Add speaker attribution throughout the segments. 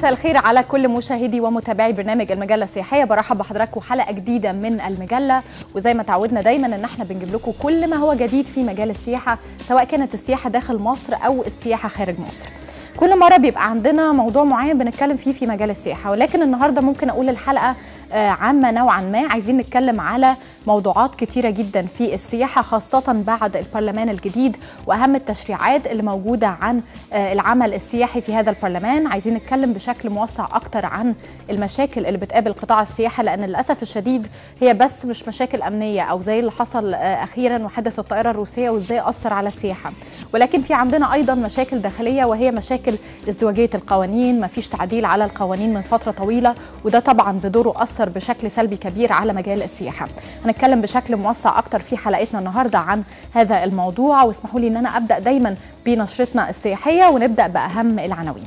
Speaker 1: مساء الخير على كل مشاهدي ومتابعي برنامج المجله السياحيه برحب بحضراتكم حلقه جديده من المجله وزي ما تعودنا دايما ان احنا بنجيب لكم كل ما هو جديد في مجال السياحه سواء كانت السياحه داخل مصر او السياحه خارج مصر كل مره بيبقى عندنا موضوع معين بنتكلم فيه في مجال السياحه ولكن النهارده ممكن اقول الحلقه عامه نوعا ما عايزين نتكلم على موضوعات كتيره جدا في السياحه خاصه بعد البرلمان الجديد واهم التشريعات اللي موجوده عن العمل السياحي في هذا البرلمان عايزين نتكلم بشكل موسع اكتر عن المشاكل اللي بتقابل قطاع السياحه لان للاسف الشديد هي بس مش مشاكل امنيه او زي اللي حصل اخيرا وحدث الطائره الروسيه وازاي اثر على السياحه ولكن في عندنا ايضا مشاكل داخليه وهي مشاكل ازدواجيه القوانين ما فيش تعديل على القوانين من فتره طويله وده طبعا بدوره اثر بشكل سلبي كبير على مجال السياحه هنتكلم بشكل موسع اكتر في حلقتنا النهارده عن هذا الموضوع واسمحوا لي ان انا ابدا دايما بنشرتنا السياحيه ونبدا باهم العناوين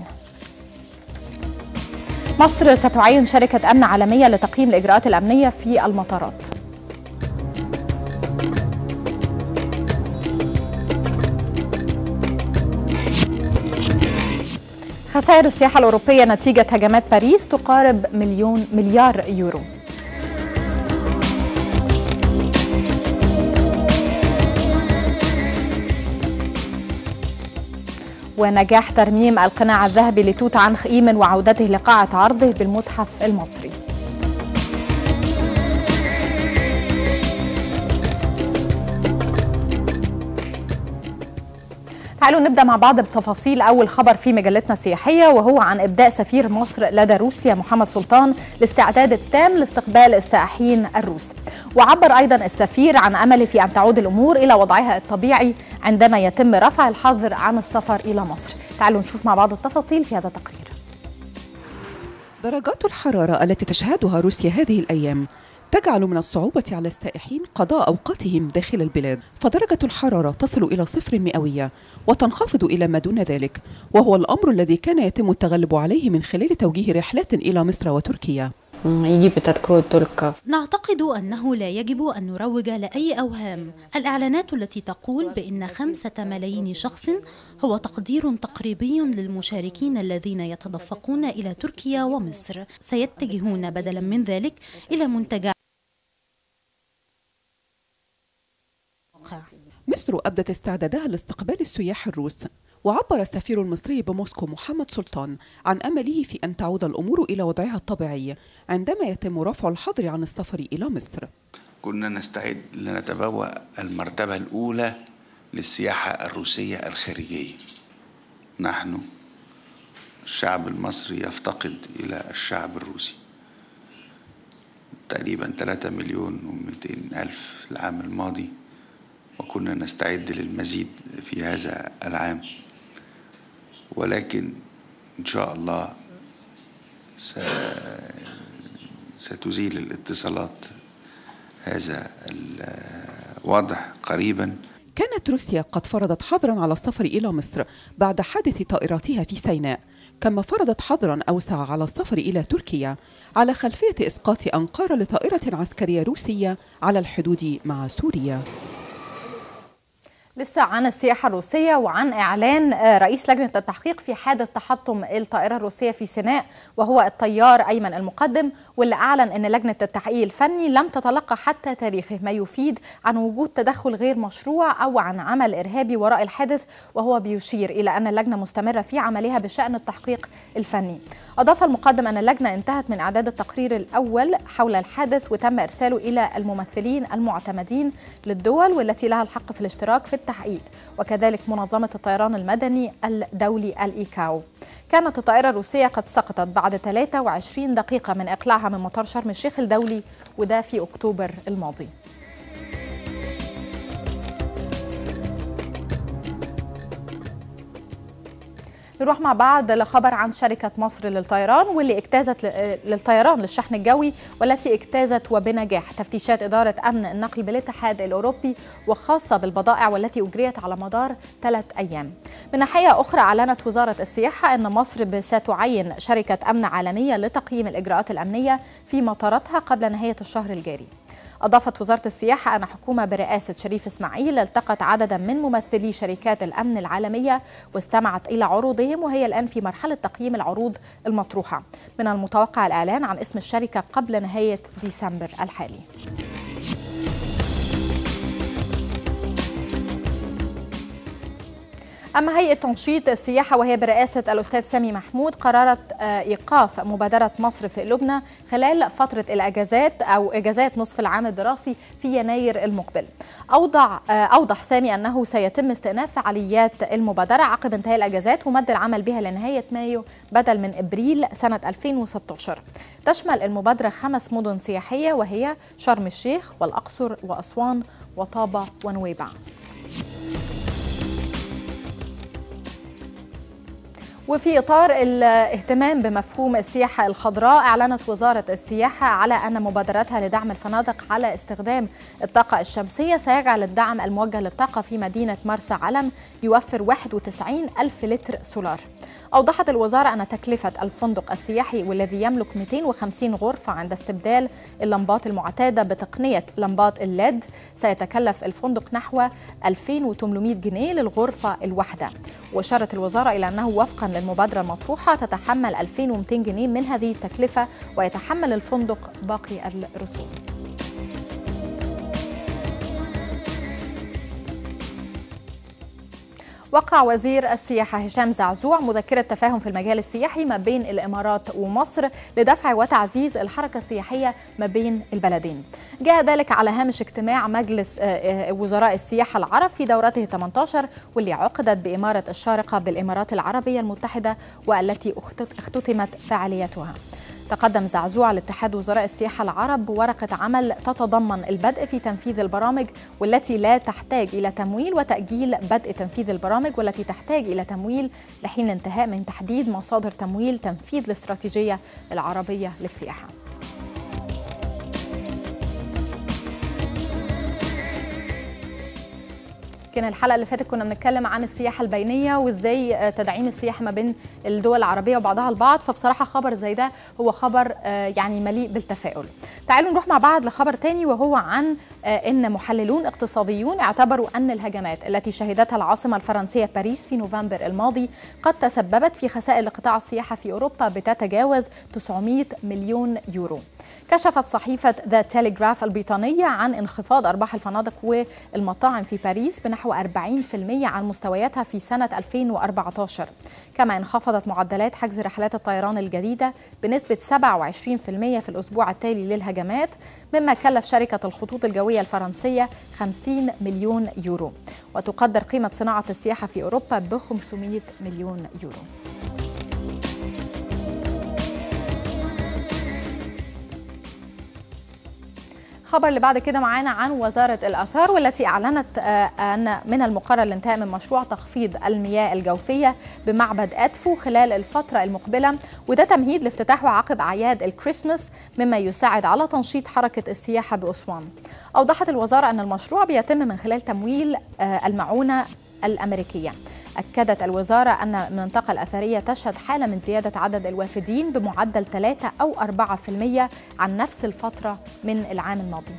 Speaker 1: مصر ستعين شركه امن عالميه لتقييم الاجراءات الامنيه في المطارات خسائر السياحة الأوروبية نتيجة هجمات باريس تقارب مليون مليار يورو ونجاح ترميم القناع الذهبي لتوت عنخ آمن وعودته لقاعة عرضه بالمتحف المصري تعالوا نبدا مع بعض بتفاصيل اول خبر في مجلتنا السياحيه وهو عن ابداء سفير مصر لدى روسيا محمد سلطان الاستعداد التام لاستقبال السائحين الروس وعبر ايضا السفير عن امله في ان تعود الامور الى وضعها الطبيعي عندما يتم رفع الحظر عن السفر الى مصر تعالوا نشوف مع بعض التفاصيل في هذا التقرير
Speaker 2: درجات الحراره التي تشهدها روسيا هذه الايام تجعل من الصعوبة على السائحين قضاء أوقاتهم داخل البلاد فدرجة الحرارة تصل إلى صفر مئوية وتنخفض إلى ما دون ذلك وهو الأمر الذي كان يتم التغلب عليه من خلال توجيه رحلات إلى مصر وتركيا
Speaker 3: نعتقد أنه لا يجب أن نروج لأي أوهام الإعلانات التي تقول بأن خمسة ملايين شخص هو تقدير تقريبي للمشاركين الذين يتدفقون إلى تركيا ومصر سيتجهون بدلا من ذلك إلى منتجعات
Speaker 2: مصر أبدت استعدادها لاستقبال السياح الروس وعبر السفير المصري بموسكو محمد سلطان عن أمله في أن تعود الأمور إلى وضعها الطبيعي عندما يتم رفع الحظر عن السفر إلى مصر
Speaker 4: كنا نستعد لنتبوأ المرتبة الأولى للسياحة الروسية الخارجية نحن الشعب المصري يفتقد إلى الشعب الروسي تقريبا 3 مليون و200 ألف العام الماضي وكنا نستعد للمزيد في هذا العام ولكن إن شاء الله ستزيل الاتصالات هذا الوضع قريبا
Speaker 2: كانت روسيا قد فرضت حظرا على السفر إلى مصر بعد حادث طائراتها في سيناء كما فرضت حظرا أوسع على السفر إلى تركيا على خلفية إسقاط أنقاض لطائرة عسكرية روسية على الحدود مع سوريا
Speaker 1: لسه عن السياحة الروسية وعن إعلان رئيس لجنة التحقيق في حادث تحطم الطائرة الروسية في سيناء وهو الطيار أيمن المقدم واللي أعلن أن لجنة التحقيق الفني لم تتلقى حتى تاريخه ما يفيد عن وجود تدخل غير مشروع أو عن عمل إرهابي وراء الحادث وهو بيشير إلى أن اللجنة مستمرة في عملها بشأن التحقيق الفني أضاف المقدم أن اللجنة انتهت من إعداد التقرير الأول حول الحادث وتم إرساله إلى الممثلين المعتمدين للدول والتي لها الحق في الاشتراك في التحقيق وكذلك منظمة الطيران المدني الدولي الإيكاو كانت الطائرة الروسية قد سقطت بعد 23 دقيقة من إقلاعها من مطار شرم الشيخ الدولي وده في أكتوبر الماضي نروح مع بعض لخبر عن شركة مصر للطيران واللي اجتازت للطيران للشحن الجوي والتي اجتازت وبنجاح تفتيشات إدارة أمن النقل بالاتحاد الأوروبي وخاصة بالبضائع والتي أجريت على مدار ثلاث أيام من ناحية أخرى أعلنت وزارة السياحة أن مصر ستعين شركة أمن عالمية لتقييم الإجراءات الأمنية في مطاراتها قبل نهاية الشهر الجاري أضافت وزارة السياحة أن حكومة برئاسة شريف إسماعيل التقت عددا من ممثلي شركات الأمن العالمية واستمعت إلى عروضهم وهي الآن في مرحلة تقييم العروض المطروحة من المتوقع الإعلان عن اسم الشركة قبل نهاية ديسمبر الحالي أما هيئة تنشيط السياحة وهي برئاسة الأستاذ سامي محمود قررت إيقاف مبادرة مصر في قلوبنا خلال فترة الأجازات أو إجازات نصف العام الدراسي في يناير المقبل أوضح, أوضح سامي أنه سيتم استئناف فعاليات المبادرة عقب انتهاء الأجازات ومد العمل بها لنهاية مايو بدل من إبريل سنة 2016 تشمل المبادرة خمس مدن سياحية وهي شرم الشيخ والأقصر وأسوان وطابة ونويبع وفي إطار الاهتمام بمفهوم السياحة الخضراء أعلنت وزارة السياحة على أن مبادرتها لدعم الفنادق على استخدام الطاقة الشمسية سيجعل الدعم الموجه للطاقة في مدينة مرسى علم يوفر 91 ألف لتر سولار أوضحت الوزارة أن تكلفة الفندق السياحي والذي يملك 250 غرفة عند استبدال اللمبات المعتادة بتقنية لمبات الليد سيتكلف الفندق نحو 2800 جنيه للغرفة الواحدة وأشارت الوزارة إلى أنه وفقا للمبادرة المطروحة تتحمل 2200 جنيه من هذه التكلفة ويتحمل الفندق باقي الرسوم وقع وزير السياحة هشام زعزوع مذكرة تفاهم في المجال السياحي ما بين الإمارات ومصر لدفع وتعزيز الحركة السياحية ما بين البلدين جاء ذلك على هامش اجتماع مجلس وزراء السياحة العرب في دورته 18 واللي عقدت بإمارة الشارقة بالإمارات العربية المتحدة والتي اختتمت فعاليتها تقدم زعزوع لاتحاد وزراء السياحة العرب بورقة عمل تتضمن البدء في تنفيذ البرامج والتي لا تحتاج إلى تمويل وتأجيل بدء تنفيذ البرامج والتي تحتاج إلى تمويل لحين الانتهاء من تحديد مصادر تمويل تنفيذ الاستراتيجية العربية للسياحة كان الحلقه اللي فاتت كنا بنتكلم عن السياحه البينيه وازاي تدعيم السياحه ما بين الدول العربيه وبعضها البعض فبصراحه خبر زي ده هو خبر يعني مليء بالتفاؤل تعالوا نروح مع بعض لخبر تاني وهو عن ان محللون اقتصاديون اعتبروا ان الهجمات التي شهدتها العاصمه الفرنسيه باريس في نوفمبر الماضي قد تسببت في خسائر لقطاع السياحه في اوروبا بتتجاوز 900 مليون يورو كشفت صحيفة ذا تيليغراف البريطانية عن انخفاض أرباح الفنادق والمطاعم في باريس بنحو 40% عن مستوياتها في سنة 2014 كما انخفضت معدلات حجز رحلات الطيران الجديدة بنسبة 27% في الأسبوع التالي للهجمات مما كلف شركة الخطوط الجوية الفرنسية 50 مليون يورو وتقدر قيمة صناعة السياحة في أوروبا ب 500 مليون يورو الخبر اللي بعد كده معانا عن وزارة الآثار والتي أعلنت أن من المقرر الانتهاء من مشروع تخفيض المياه الجوفية بمعبد أدفو خلال الفترة المقبلة وده تمهيد لافتتاحه عقب أعياد الكريسماس مما يساعد على تنشيط حركة السياحة بأسوان أوضحت الوزارة أن المشروع بيتم من خلال تمويل المعونة الأمريكية أكدت الوزارة أن المنطقة الأثرية تشهد حالة من زيادة عدد الوافدين بمعدل 3 أو 4% عن نفس الفترة من العام الماضي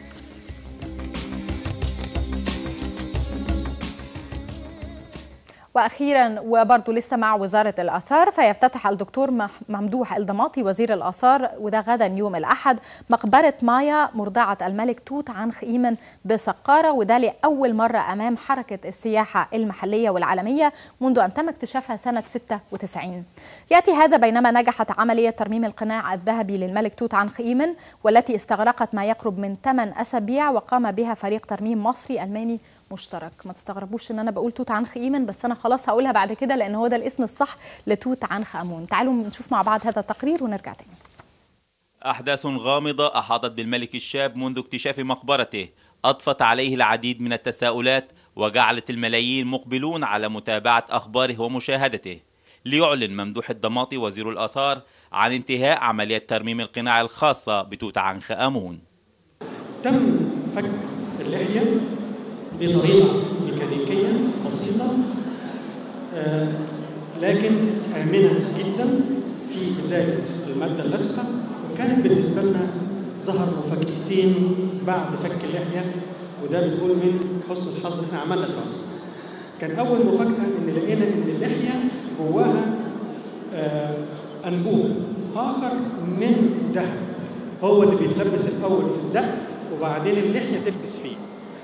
Speaker 1: واخيرا وبرضه لسه مع وزاره الاثار فيفتتح الدكتور ممدوح الضماطي وزير الاثار وده غدا يوم الاحد مقبره مايا مرضعه الملك توت عنخ امن بسقاره وده لاول مره امام حركه السياحه المحليه والعالميه منذ ان تم اكتشافها سنه 96 ياتي هذا بينما نجحت عمليه ترميم القناع الذهبي للملك توت عنخ امن والتي استغرقت ما يقرب من 8 اسابيع وقام بها فريق ترميم مصري الماني مشترك ما تستغربوش ان انا بقول توت عنخ ايمن بس انا خلاص هقولها بعد كده لان هو ده الاسم الصح لتوت عنخ امون تعالوا نشوف مع بعض هذا التقرير ونرجع تاني
Speaker 5: أحداث غامضة أحاطت بالملك الشاب منذ اكتشاف مقبرته أضفت عليه العديد من التساؤلات وجعلت الملايين مقبلون على متابعة أخباره ومشاهدته ليعلن ممدوح الضماطي وزير الآثار عن انتهاء عملية ترميم القناع الخاصة بتوت عنخ آمون
Speaker 6: تم فك اللحية بطريقة ميكانيكية بسيطة آه، لكن آمنة جدا في إزالة المادة اللصقة وكانت بالنسبة لنا ظهر مفاجأتين بعد فك اللحيه وده بنقول من حسن الحظ ان احنا عملنا دراسه. كان اول مفاجاه ان لقينا ان اللحيه جواها آه انبوب اخر من الذهب هو اللي بيتلبس الاول في الدق وبعدين اللحيه تلبس فيه.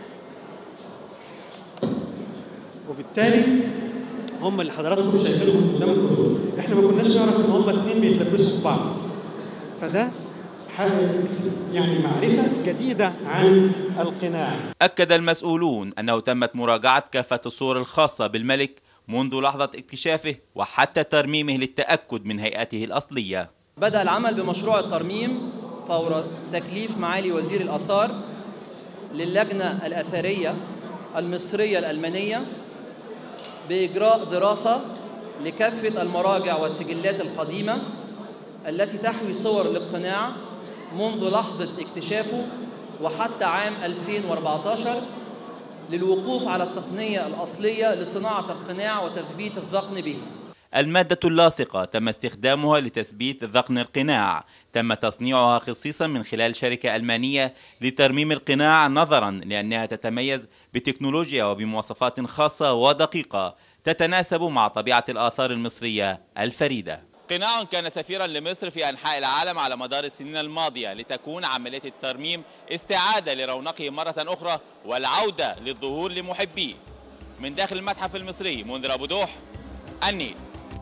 Speaker 6: وبالتالي هم اللي حضراتكم شايفينهم قدامكم دول احنا ما كناش نعرف ان هم الاثنين بيتلبسوا في بعض فده حاجه يعني معرفه جديده عن القناع
Speaker 5: أكد المسؤولون أنه تمت مراجعة كافة الصور الخاصة بالملك منذ لحظة اكتشافه وحتى ترميمه للتأكد من هيئته الأصلية
Speaker 7: بدأ العمل بمشروع الترميم فور تكليف معالي وزير الآثار للجنة الأثرية المصرية الألمانية بإجراء دراسة لكافة المراجع والسجلات القديمة التي تحوي صور الاقتناع منذ لحظة اكتشافه وحتى عام 2014 للوقوف على التقنية الأصلية لصناعة القناع وتثبيت الذقن به
Speaker 5: المادة اللاصقة تم استخدامها لتثبيت ذقن القناع تم تصنيعها خصيصا من خلال شركة ألمانية لترميم القناع نظرا لأنها تتميز بتكنولوجيا وبمواصفات خاصة ودقيقة تتناسب مع طبيعة الآثار المصرية الفريدة قناع كان سفيرا لمصر في أنحاء العالم على مدار السنين الماضية لتكون عملية الترميم استعادة لرونقه مرة أخرى والعودة للظهور لمحبيه من داخل المتحف المصري منذر أبو دوح النيل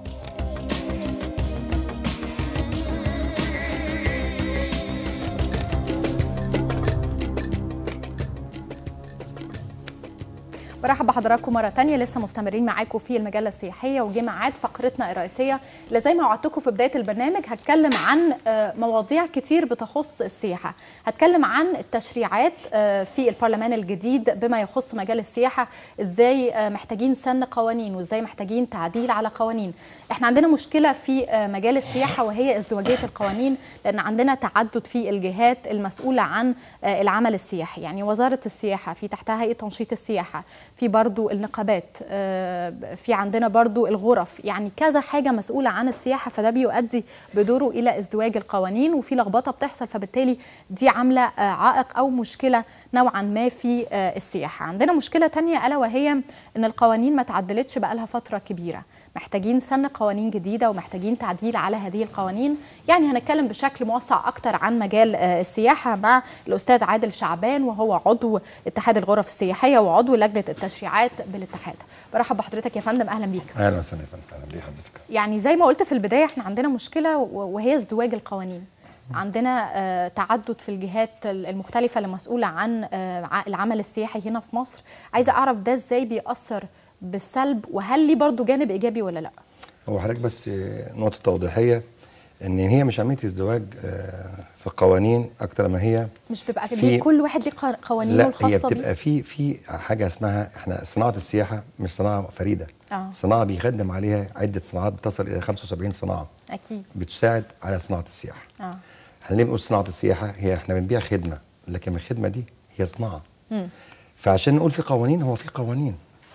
Speaker 1: برحب بحضراتكم مرة تانية لسه مستمرين معاكم في المجلة السياحية وجه ميعاد فقرتنا الرئيسية اللي زي ما وعدتكم في بداية البرنامج هتكلم عن آه، مواضيع كتير بتخص السياحة هتكلم عن التشريعات آه، في البرلمان الجديد بما يخص مجال السياحة ازاي آه، محتاجين سن قوانين وازاي محتاجين تعديل على قوانين احنا عندنا مشكلة في آه، مجال السياحة وهي ازدواجية القوانين لأن عندنا تعدد في الجهات المسؤولة عن آه، العمل السياحي يعني وزارة السياحة في تحتها هيئة تنشيط السياحة في برضو النقابات آه، في عندنا برضو الغرف يعني كذا حاجة مسؤولة عن السياحة فده بيؤدي بدوره إلى ازدواج القوانين وفي لخبطة بتحصل فبالتالي دي عاملة آه، عائق أو مشكلة نوعا ما في آه، السياحة عندنا مشكلة تانية ألا وهي أن القوانين ما تعدلتش بقالها فترة كبيرة محتاجين سن قوانين جديدة ومحتاجين تعديل على هذه القوانين يعني هنتكلم بشكل موسع أكتر عن مجال آه، السياحة مع الأستاذ عادل شعبان وهو عضو اتحاد الغرف السياحية وعضو لجنة التشريعات بالاتحاد برحب بحضرتك يا فندم أهلا بيك
Speaker 8: اهلا وسهلا يا فندم اهلا بيه حضرتك
Speaker 1: يعني زي ما قلت في البداية احنا عندنا مشكلة و- وهي ازدواج القوانين عندنا آه، تعدد في الجهات المختلفة اللي مسؤولة عن آه، ع- العمل السياحي هنا في مصر عايزة أعرف ده ازاي بيأثر بالسلب وهل ليه برضو جانب إيجابي ولا لأ
Speaker 8: هو حضرتك بس آه، نقطه توضيحيه ان هي مش عمليه ازدواج آه، في القوانين اكتر ما هي
Speaker 1: مش بيبقى
Speaker 8: في-
Speaker 1: ليه كل واحد ليه قا- قوانينه
Speaker 8: لا هي
Speaker 1: الخاصة بيه
Speaker 8: بتبقى في في حاجه اسمها احنا صناعه السياحه مش صناعه فريده
Speaker 1: آه.
Speaker 8: صناعه بيخدم عليها عده صناعات بتصل الى 75 صناعه
Speaker 1: أكيد
Speaker 8: بتساعد على صناعه السياحه
Speaker 1: اه
Speaker 8: احنا ليه بنقول صناعه السياحه هي احنا بنبيع خدمه لكن الخدمه دي هي صناعه
Speaker 1: مم.
Speaker 8: فعشان نقول في قوانين هو في قوانين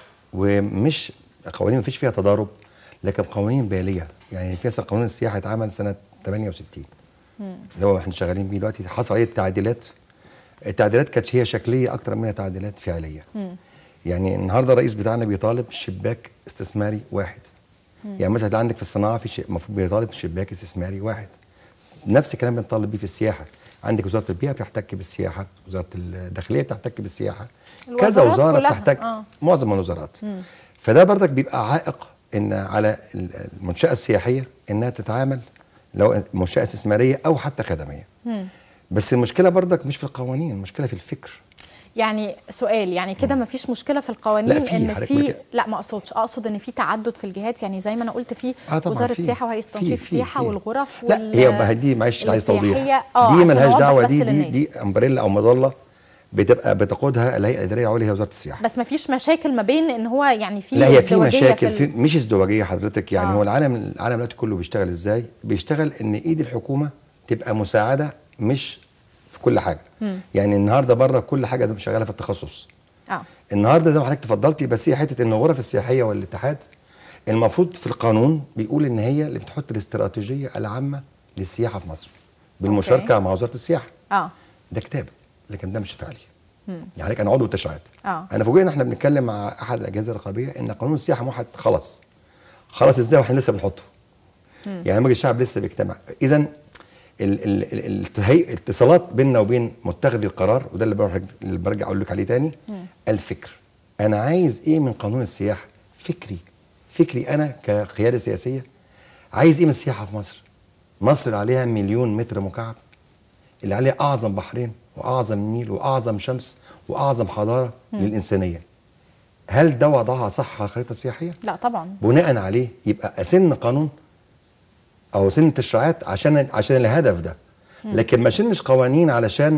Speaker 8: ومش قوانين مفيش فيها تضارب لكن قوانين باليه يعني في مثلا قانون السياحه اتعمل سنه 68 اللي هو احنا شغالين بيه دلوقتي حصل عليه التعديلات التعديلات كانت هي شكليه اكتر منها تعديلات فعليه يعني النهارده الرئيس بتاعنا بيطالب شباك استثماري واحد يعني مثلا هتلاقي عندك في الصناعه في شيء المفروض بيطالب شباك استثماري واحد س- نفس الكلام بنطالب بيه في السياحه عندك وزاره البيئه بتحتك بالسياحه وزاره الداخليه بتحتك بالسياحه كذا
Speaker 1: الوزارات
Speaker 8: وزاره
Speaker 1: كلها،
Speaker 8: بتحتك
Speaker 1: آه.
Speaker 8: معظم الوزارات فده برضك بيبقى عائق ان على ال- المنشاه السياحيه انها تتعامل لو منشاه استثماريه او حتى خدميه بس المشكله برضك مش في القوانين المشكله في الفكر
Speaker 1: يعني سؤال يعني كده ما فيش مشكله في القوانين
Speaker 8: لا، في،
Speaker 1: ان
Speaker 8: حضرتك
Speaker 1: في
Speaker 8: ممكن-
Speaker 1: لا ما اقصدش اقصد ان في تعدد في الجهات يعني زي ما انا قلت في
Speaker 8: آه طبعاً
Speaker 1: وزاره
Speaker 8: في.
Speaker 1: السياحه وهيئه
Speaker 8: في-
Speaker 1: تنشيط
Speaker 8: في-
Speaker 1: السياحه
Speaker 8: في.
Speaker 1: والغرف
Speaker 8: لا
Speaker 1: وال-
Speaker 8: هي بقى دي معلش عايز توضيح
Speaker 1: السياحية. آه،
Speaker 8: دي
Speaker 1: عشان
Speaker 8: ملهاش
Speaker 1: أوضح
Speaker 8: دعوه
Speaker 1: بس
Speaker 8: دي دي
Speaker 1: للناس.
Speaker 8: دي امبريلا او مظله بتبقى بتقودها الهيئه الاداريه العليا هي وزاره السياحه
Speaker 1: بس ما فيش مشاكل ما بين ان هو يعني في
Speaker 8: لا هي في
Speaker 1: ازدواجية
Speaker 8: مشاكل
Speaker 1: ال-
Speaker 8: في مش ازدواجيه حضرتك يعني
Speaker 1: آه.
Speaker 8: هو العالم العالم دلوقتي كله بيشتغل ازاي؟ بيشتغل ان ايد الحكومه تبقى مساعده مش في كل حاجه يعني النهارده بره كل حاجه ده شغاله في التخصص
Speaker 1: اه
Speaker 8: النهارده زي ما حضرتك تفضلتي بس هي حته ان الغرف السياحيه والاتحاد المفروض في القانون بيقول ان هي اللي بتحط الاستراتيجيه العامه للسياحه في مصر بالمشاركه
Speaker 1: أوكي.
Speaker 8: مع وزاره السياحه
Speaker 1: اه
Speaker 8: ده كتاب لكن ده مش فعلي يعني انا عضو التشريعات
Speaker 1: آه.
Speaker 8: انا فوجئنا احنا بنتكلم مع احد الاجهزه الرقابيه ان قانون السياحه موحد خلص خلص ازاي واحنا لسه بنحطه يعني مجلس الشعب لسه بيجتمع اذا ال- ال- ال- التهي- الاتصالات بيننا وبين متخذي القرار وده اللي برجع اللي برجع اقول لك عليه تاني الفكر انا عايز ايه من قانون السياحه فكري فكري انا كقياده سياسيه عايز ايه من السياحه في مصر مصر عليها مليون متر مكعب اللي عليها اعظم بحرين واعظم نيل واعظم شمس واعظم حضاره للانسانيه هل ده وضعها صح على الخريطه السياحيه
Speaker 1: لا طبعا
Speaker 8: بناء عليه يبقى اسن قانون او سن تشريعات عشان عشان الهدف ده لكن ما اشنش قوانين علشان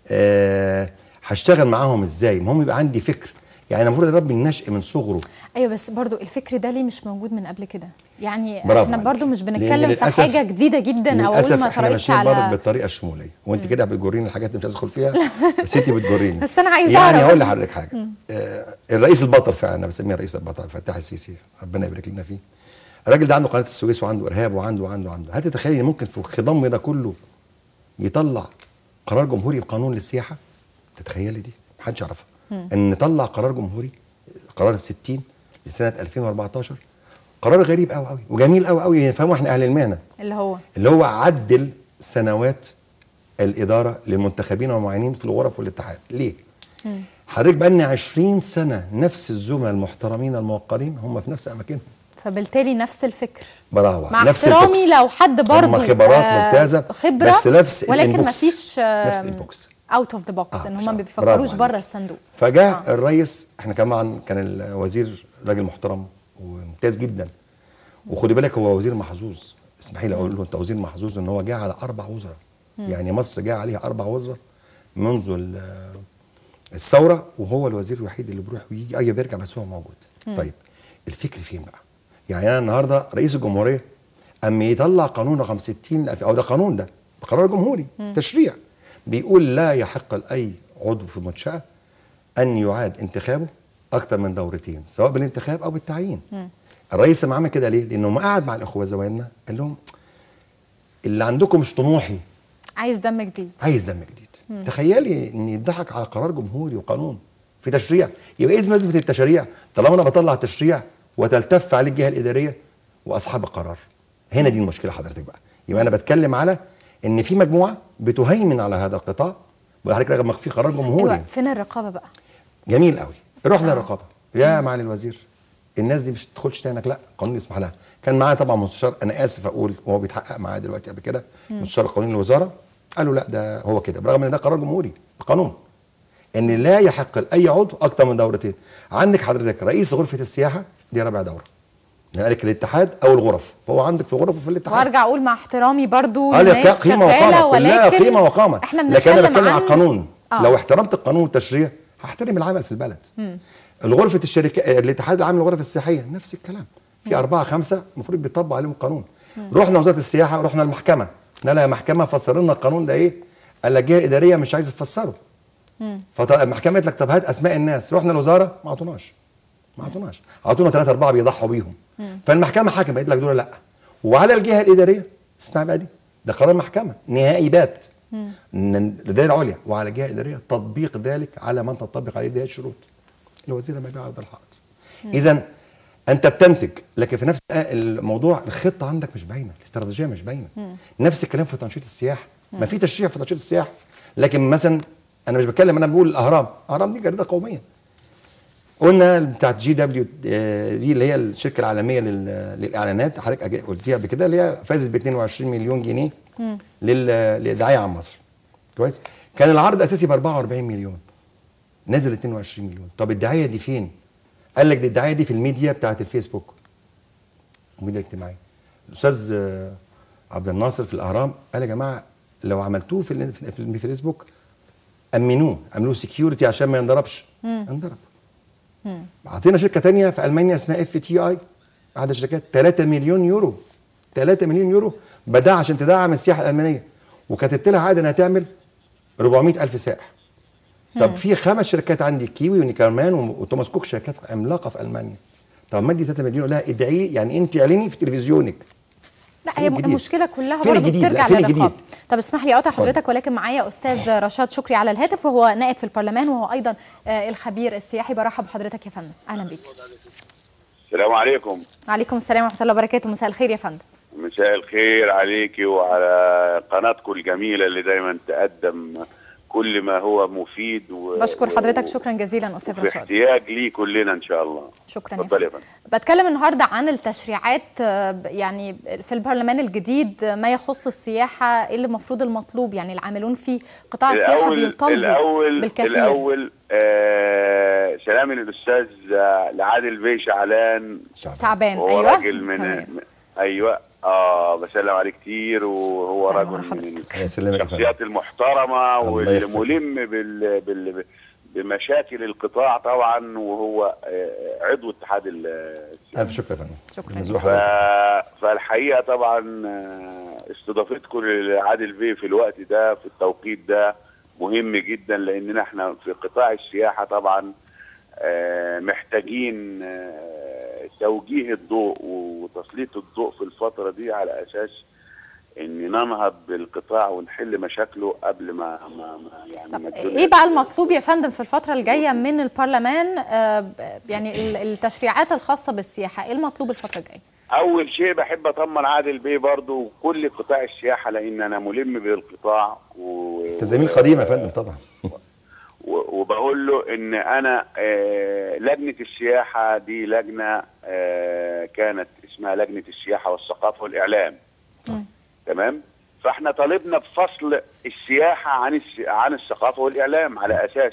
Speaker 8: آه، هشتغل معاهم ازاي المهم يبقى عندي فكر يعني المفروض اربي النشء من صغره
Speaker 1: ايوه بس برضو الفكر ده ليه مش موجود من قبل كده يعني
Speaker 8: برافو
Speaker 1: احنا
Speaker 8: عليك.
Speaker 1: برضو مش
Speaker 8: لأن
Speaker 1: بنتكلم في
Speaker 8: للأسف-
Speaker 1: حاجه جديده جدا او
Speaker 8: للاسف
Speaker 1: اول ما
Speaker 8: احنا
Speaker 1: اتربيتش
Speaker 8: ماشيين برضك
Speaker 1: على
Speaker 8: بالطريقه الشموليه وانت كده بتجريني الحاجات اللي مش عايز ادخل فيها بس انت بتجريني
Speaker 1: بس أنا عايزة
Speaker 8: يعني
Speaker 1: أعرف.
Speaker 8: هقول لحضرتك حاجه آه الرئيس البطل فعلا انا بسميه الرئيس البطل عبد الفتاح السيسي ربنا يبارك لنا فيه الراجل ده عنده قناه السويس وعنده ارهاب وعنده وعنده وعنده هل تتخيلي ان ممكن في خضم ده كله يطلع قرار جمهوري بقانون للسياحه تتخيلي دي محدش يعرفها ان نطلع قرار جمهوري قرار ال 60 لسنه 2014 قرار غريب قوي قوي وجميل قوي قوي يفهموا احنا اهل المهنه
Speaker 1: اللي هو
Speaker 8: اللي هو عدل سنوات الاداره للمنتخبين والمعينين في الغرف والاتحاد ليه حضرتك بقى لنا 20 سنه نفس الزملاء المحترمين الموقرين هم في نفس اماكنهم
Speaker 1: فبالتالي نفس الفكر
Speaker 8: برافو
Speaker 1: مع
Speaker 8: نفس
Speaker 1: احترامي
Speaker 8: البوكس.
Speaker 1: لو حد برضو
Speaker 8: هم خبرات
Speaker 1: آه،
Speaker 8: ممتازه
Speaker 1: خبره
Speaker 8: بس نفس
Speaker 1: ولكن
Speaker 8: الانبوكس.
Speaker 1: مفيش
Speaker 8: نفس الانبوكس
Speaker 1: اوت اوف ذا بوكس
Speaker 8: آه،
Speaker 1: ان هم
Speaker 8: بصراحة.
Speaker 1: ما بيفكروش
Speaker 8: برافو
Speaker 1: بره
Speaker 8: عليك.
Speaker 1: الصندوق
Speaker 8: فجاء
Speaker 1: آه.
Speaker 8: الرئيس احنا كمان كان الوزير راجل محترم وممتاز جدا وخدي بالك هو وزير محظوظ اسمحي لي اقول له انت وزير محظوظ ان هو جه على اربع وزراء يعني مصر جه عليها اربع وزراء منذ ال- الثوره وهو الوزير الوحيد اللي بيروح ويجي ايوه بيرجع بس هو موجود طيب الفكر فين بقى يعني انا النهارده رئيس الجمهوريه اما يطلع قانون رقم 60 او ده قانون ده قرار جمهوري تشريع بيقول لا يحق لاي عضو في منشاه ان يعاد انتخابه اكتر من دورتين سواء بالانتخاب او بالتعيين الرئيس ما عمل كده ليه لانه قعد مع الاخوه زمايلنا قال لهم اللي عندكم مش طموحي
Speaker 1: عايز دم جديد
Speaker 8: عايز دم جديد تخيلي ان يضحك على قرار جمهوري وقانون في تشريع يبقى اذا لازمه التشريع طالما انا بطلع تشريع وتلتف عليه الجهه الاداريه واصحاب القرار هنا دي المشكله حضرتك بقى يبقى انا بتكلم على ان في مجموعه بتهيمن على هذا القطاع وحضرتك رغم في قرار جمهوري
Speaker 1: ايوه فين الرقابه بقى
Speaker 8: جميل قوي رحنا الرقابه يا معالي الوزير الناس دي مش تدخلش تانك لا قانون يسمح لها كان معايا طبعا مستشار انا اسف اقول وهو بيتحقق معايا دلوقتي قبل كده مستشار القانون الوزاره قالوا لا ده هو كده برغم ان ده قرار جمهوري قانون ان لا يحق لاي عضو اكتر من دورتين عندك حضرتك رئيس غرفه السياحه دي رابع دوره يعني قالك الاتحاد او الغرف فهو عندك في غرف وفي الاتحاد
Speaker 1: وارجع اقول مع احترامي برضو
Speaker 8: اه لا
Speaker 1: للناس
Speaker 8: قيمه
Speaker 1: شغالة،
Speaker 8: وقامه كلها
Speaker 1: ولكن
Speaker 8: قيمه وقامه
Speaker 1: احنا
Speaker 8: لكن انا
Speaker 1: بنتكلم
Speaker 8: بتكلم
Speaker 1: عن
Speaker 8: على القانون
Speaker 1: آه.
Speaker 8: لو احترمت القانون والتشريع هحترم العمل في البلد الغرفه الشركه الاتحاد العام للغرف السياحيه نفس الكلام في اربعه خمسه المفروض بيطبق عليهم القانون رحنا وزاره السياحه ورحنا المحكمه قلنا لها يا محكمه فسر لنا القانون ده ايه قال لك الجهه الاداريه مش عايزه تفسره فالمحكمه قالت لك طب هات اسماء الناس رحنا الوزاره ما عطوناش ما عطوناش عطونا ثلاثه اربعه بيضحوا بيهم فالمحكمه حكمت قالت لك دول لا وعلى الجهه الاداريه اسمع بقى دي ده قرار محكمه نهائي بات من الاداره العليا وعلى الجهه الاداريه تطبيق ذلك على من تطبق عليه هذه الشروط الوزير لما يعرض الحائط اذا انت بتنتج لكن في نفس الموضوع الخطه عندك مش باينه الاستراتيجيه مش باينه نفس الكلام في تنشيط السياحه ما في تشريع في تنشيط السياحه لكن مثلا انا مش بتكلم انا بقول الاهرام الاهرام دي جريده قوميه قلنا بتاعت جي دبليو دي اللي هي الشركه العالميه لل- للاعلانات حضرتك قلتيها قبل كده اللي هي فازت ب 22 مليون جنيه لل- للدعايه عن مصر كويس كان العرض الاساسي ب 44 مليون نزل 22 مليون طب الدعايه دي فين قال لك دي الدعايه دي في الميديا بتاعت الفيسبوك الميديا الاجتماعيه الاستاذ آه، عبد الناصر في الاهرام قال يا جماعه لو عملتوه في ال- في الفيسبوك امنوه عملوه سكيورتي عشان ما ينضربش انضرب اعطينا شركه تانية في المانيا اسمها اف تي اي احد الشركات 3 مليون يورو 3 مليون يورو بدأ عشان تدعم السياحه الالمانيه وكتبت لها عقد انها تعمل 400 الف سائح طب في خمس شركات عندي كيوي ونيكرمان وتوماس كوك شركات عملاقه في المانيا طب ما ادي 3 مليون لا ادعي يعني انت اعلني في تلفزيونك
Speaker 1: لا
Speaker 8: فين
Speaker 1: هي
Speaker 8: الجديد؟
Speaker 1: المشكله كلها
Speaker 8: فين
Speaker 1: برضه
Speaker 8: الجديد؟ لا،
Speaker 1: بترجع
Speaker 8: فين
Speaker 1: للرقابه
Speaker 8: الجديد؟
Speaker 1: طب اسمح لي اقطع
Speaker 8: اتفضل.
Speaker 1: حضرتك ولكن معايا استاذ رشاد شكري على الهاتف وهو نائب في البرلمان وهو ايضا آه، الخبير السياحي برحب بحضرتك يا فندم اهلا بيك
Speaker 9: السلام عليكم
Speaker 1: عليكم السلام ورحمه الله وبركاته مساء الخير يا فندم
Speaker 9: مساء الخير عليكي وعلى قناتكم الجميلة اللي دايما تقدم كل ما هو مفيد و...
Speaker 1: بشكر حضرتك
Speaker 9: و-
Speaker 1: شكرا جزيلا استاذ
Speaker 9: في
Speaker 1: رشاد
Speaker 9: احتياج ليه كلنا ان شاء الله
Speaker 1: شكرا يا
Speaker 9: اتفضل يا
Speaker 1: فندم
Speaker 9: فندم
Speaker 1: بتكلم النهارده عن التشريعات آه، ب- يعني في البرلمان الجديد آه، ما يخص السياحه ايه اللي المفروض المطلوب يعني العاملون في قطاع السياحه
Speaker 9: الاول
Speaker 1: بيطالبوا
Speaker 9: الاول
Speaker 1: بالكثير
Speaker 9: الاول آه سلامي للاستاذ آه، لعادل بيه شعلان
Speaker 1: شعبان
Speaker 9: هو
Speaker 1: ايوه
Speaker 9: راجل من
Speaker 1: تمام.
Speaker 9: من- ايوه اه بسلم عليه كتير وهو
Speaker 1: سلام
Speaker 9: رجل
Speaker 1: على
Speaker 9: من
Speaker 1: حضرتك.
Speaker 8: يا سلام يا فندم.
Speaker 9: الشخصيات المحترمه واللي
Speaker 8: يغفر.
Speaker 9: ملم بال... بال... بمشاكل القطاع طبعا وهو آه، عضو اتحاد ال-
Speaker 8: الف شكر يا فندم
Speaker 1: شكرا.
Speaker 8: نزوح
Speaker 9: ف...
Speaker 8: حضرتك.
Speaker 9: فالحقيقه طبعا آه، استضافتكم لعادل بيه في الوقت ده في التوقيت ده مهم جدا لاننا احنا في قطاع السياحه طبعا آه، محتاجين آه، توجيه الضوء وتسليط الضوء في الفتره دي على اساس ان ننهض بالقطاع ونحل مشاكله قبل ما ما, ما يعني
Speaker 1: طب
Speaker 9: ما الدنيا
Speaker 1: ايه بقى المطلوب يا فندم في الفتره الجايه من البرلمان آه، ب- يعني ال- التشريعات الخاصه بالسياحه ايه المطلوب الفتره الجايه
Speaker 9: اول شيء بحب اطمن عادل بيه برضو وكل قطاع السياحه لان انا ملم بالقطاع و...
Speaker 8: انت زميل قديم يا فندم طبعا
Speaker 9: و- وبقول له ان انا آه، لجنه السياحه دي لجنه آه، كانت اسمها لجنه السياحه والثقافه والاعلام تمام فاحنا طالبنا بفصل السياحه عن الس... عن الثقافه والاعلام على اساس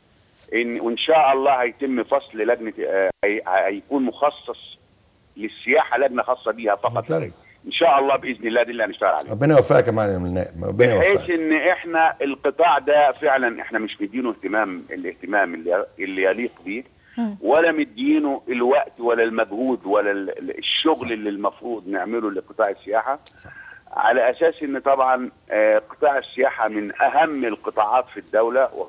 Speaker 9: ان وان شاء الله هيتم فصل لجنه آه، هي... هيكون مخصص للسياحه لجنه خاصه بيها فقط لا غير.
Speaker 8: ممتاز.
Speaker 9: ان شاء الله باذن الله دي اللي هنشتغل عليه
Speaker 8: ربنا يوفقك يا معلم النائب ربنا
Speaker 9: بحيث
Speaker 8: يوفقك
Speaker 9: ان احنا القطاع ده فعلا احنا مش مدينه اهتمام الاهتمام اللي, اللي يليق بيه ولا مدينه الوقت ولا المجهود ولا ال- ال- الشغل اللي المفروض نعمله لقطاع السياحه
Speaker 8: صح.
Speaker 9: على اساس ان طبعا آه، قطاع السياحه من اهم القطاعات في الدوله و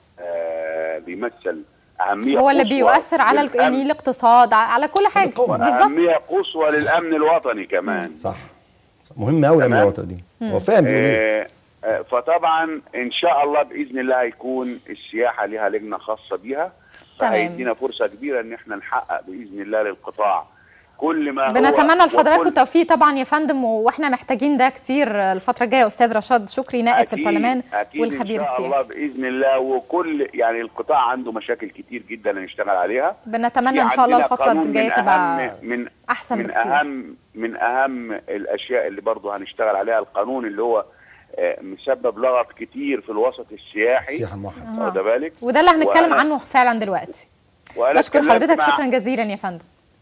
Speaker 9: آه، بيمثل اهميه
Speaker 1: هو اللي
Speaker 9: قصوى
Speaker 1: بيؤثر على ال-
Speaker 9: للأمن-
Speaker 1: يعني الاقتصاد ع- على كل حاجه
Speaker 8: القوة.
Speaker 1: بالظبط
Speaker 9: واهميه قصوى للامن الوطني كمان
Speaker 8: صح صح. مهم قوي الامن
Speaker 9: تمام.
Speaker 8: الوطني دي هو فاهم بيقول ايه
Speaker 9: آه، آه، فطبعا ان شاء الله باذن الله هيكون السياحه لها لجنه خاصه بيها
Speaker 1: تمام.
Speaker 9: فهيدينا فرصه كبيره ان احنا نحقق باذن الله للقطاع كل ما هو
Speaker 1: بنتمنى لحضراتكم
Speaker 9: وكل-
Speaker 1: التوفيق طبعا يا فندم واحنا محتاجين ده كتير الفتره الجايه استاذ رشاد شكري نائب في
Speaker 9: أكيد-
Speaker 1: البرلمان
Speaker 9: أكيد
Speaker 1: والخبير
Speaker 9: ان شاء
Speaker 1: السياحي
Speaker 9: الله باذن الله وكل يعني القطاع عنده مشاكل كتير جدا هنشتغل عليها
Speaker 1: بنتمنى
Speaker 9: في
Speaker 1: ان شاء الله
Speaker 9: عندنا
Speaker 1: الفتره
Speaker 9: قانون
Speaker 1: الجايه
Speaker 9: من
Speaker 1: تبقى
Speaker 9: أهم من
Speaker 1: احسن
Speaker 9: من
Speaker 1: بكتير
Speaker 9: اهم من اهم الاشياء اللي برضه هنشتغل عليها القانون اللي هو آه، مسبب لغط كتير في الوسط السياحي
Speaker 8: السياحه الموحد
Speaker 9: واخد بالك
Speaker 1: وده اللي هنتكلم
Speaker 9: وأنا-
Speaker 1: عنه فعلا دلوقتي
Speaker 9: وأنا
Speaker 1: بشكر
Speaker 9: اتكلمت
Speaker 1: حضرتك
Speaker 9: مع-
Speaker 1: شكرا جزيلا يا فندم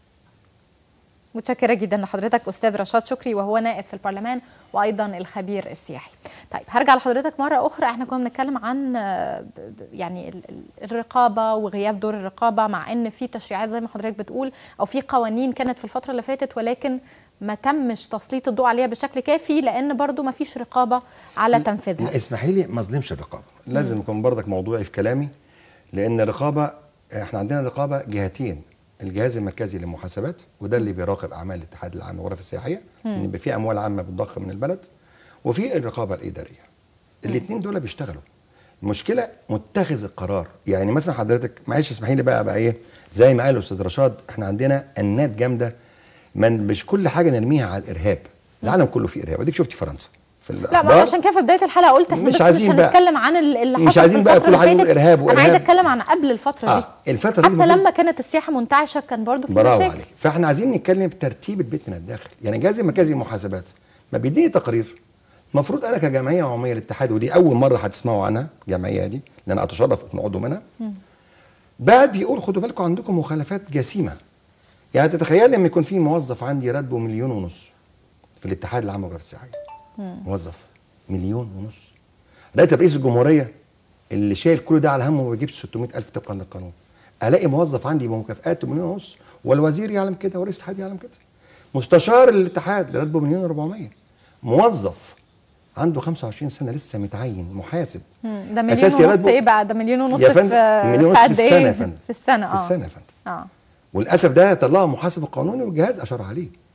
Speaker 1: متشكرة جدا لحضرتك أستاذ رشاد شكري وهو نائب في البرلمان وأيضا الخبير السياحي طيب هرجع لحضرتك مرة أخرى احنا كنا بنتكلم عن آه، ب- ب- يعني ال- ال- الرقابة وغياب دور الرقابة مع أن في تشريعات زي ما حضرتك بتقول أو في قوانين كانت في الفترة اللي فاتت ولكن ما تمش تسليط الضوء عليها بشكل كافي لأن برضو ما فيش رقابة على تنفيذها
Speaker 8: لا اسمحي لي ما اظلمش الرقابه لازم اكون برضك موضوعي في كلامي لان الرقابه احنا عندنا رقابه جهتين الجهاز المركزي للمحاسبات وده اللي بيراقب اعمال الاتحاد العام للغرف السياحيه ان يبقى في اموال عامه بتضخ من البلد وفي الرقابه الاداريه الاثنين دول بيشتغلوا المشكله متخذ القرار يعني مثلا حضرتك معلش اسمحي لي بقى بقى ايه زي ما قال الاستاذ رشاد احنا عندنا انات جامده من مش كل حاجه نرميها على الارهاب العالم كله فيه ارهاب اديك شفتي فرنسا في
Speaker 1: لا ما
Speaker 8: الأخبار.
Speaker 1: عشان كده في بدايه الحلقه قلت احنا
Speaker 8: مش
Speaker 1: بس
Speaker 8: عايزين
Speaker 1: مش
Speaker 8: بقى-
Speaker 1: هنتكلم عن ال- اللي
Speaker 8: مش
Speaker 1: حصل
Speaker 8: عايزين
Speaker 1: في
Speaker 8: بقى
Speaker 1: الفتره
Speaker 8: كل حاجة
Speaker 1: اللي
Speaker 8: نقول
Speaker 1: فاتت
Speaker 8: إرهاب
Speaker 1: انا عايزه
Speaker 8: وإرهاب.
Speaker 1: اتكلم عن قبل الفتره دي
Speaker 8: اه الفتره دي
Speaker 1: حتى
Speaker 8: المفروض-
Speaker 1: لما كانت السياحه منتعشه كان برضو في
Speaker 8: برافو
Speaker 1: مشاكل
Speaker 8: عليك فاحنا عايزين نتكلم في ترتيب البيت من الداخل يعني الجهاز المركزي للمحاسبات ما بيديني تقرير المفروض انا كجمعيه عموميه للاتحاد ودي اول مره هتسمعوا عنها الجمعيه دي لان اتشرف اكون عضو منها بعد بيقول خدوا بالكم عندكم مخالفات جسيمه يعني تتخيل لما يكون في موظف عندي راتبه مليون ونص في الاتحاد العام للغرف السياحيه موظف مليون ونص راتب رئيس الجمهوريه اللي شايل كل ده على همه ما بيجيبش 600000 طبقا للقانون الاقي موظف عندي بمكافآته مليون ونص والوزير يعلم كده ورئيس الاتحاد يعلم كده مستشار الاتحاد اللي راتبه مليون و400 موظف عنده 25 سنه لسه متعين محاسب
Speaker 1: مم. ده مليون
Speaker 8: أساسي
Speaker 1: ونص
Speaker 8: راتبه-
Speaker 1: ايه بقى ده مليون ونص
Speaker 8: يا
Speaker 1: في
Speaker 8: فندم، مليون
Speaker 1: في
Speaker 8: ونص
Speaker 1: قد
Speaker 8: في
Speaker 1: ايه
Speaker 8: السنة يا فندم.
Speaker 1: في السنه اه
Speaker 8: في السنه يا فندم
Speaker 1: اه
Speaker 8: وللاسف ده طلعه محاسب القانوني والجهاز اشار عليه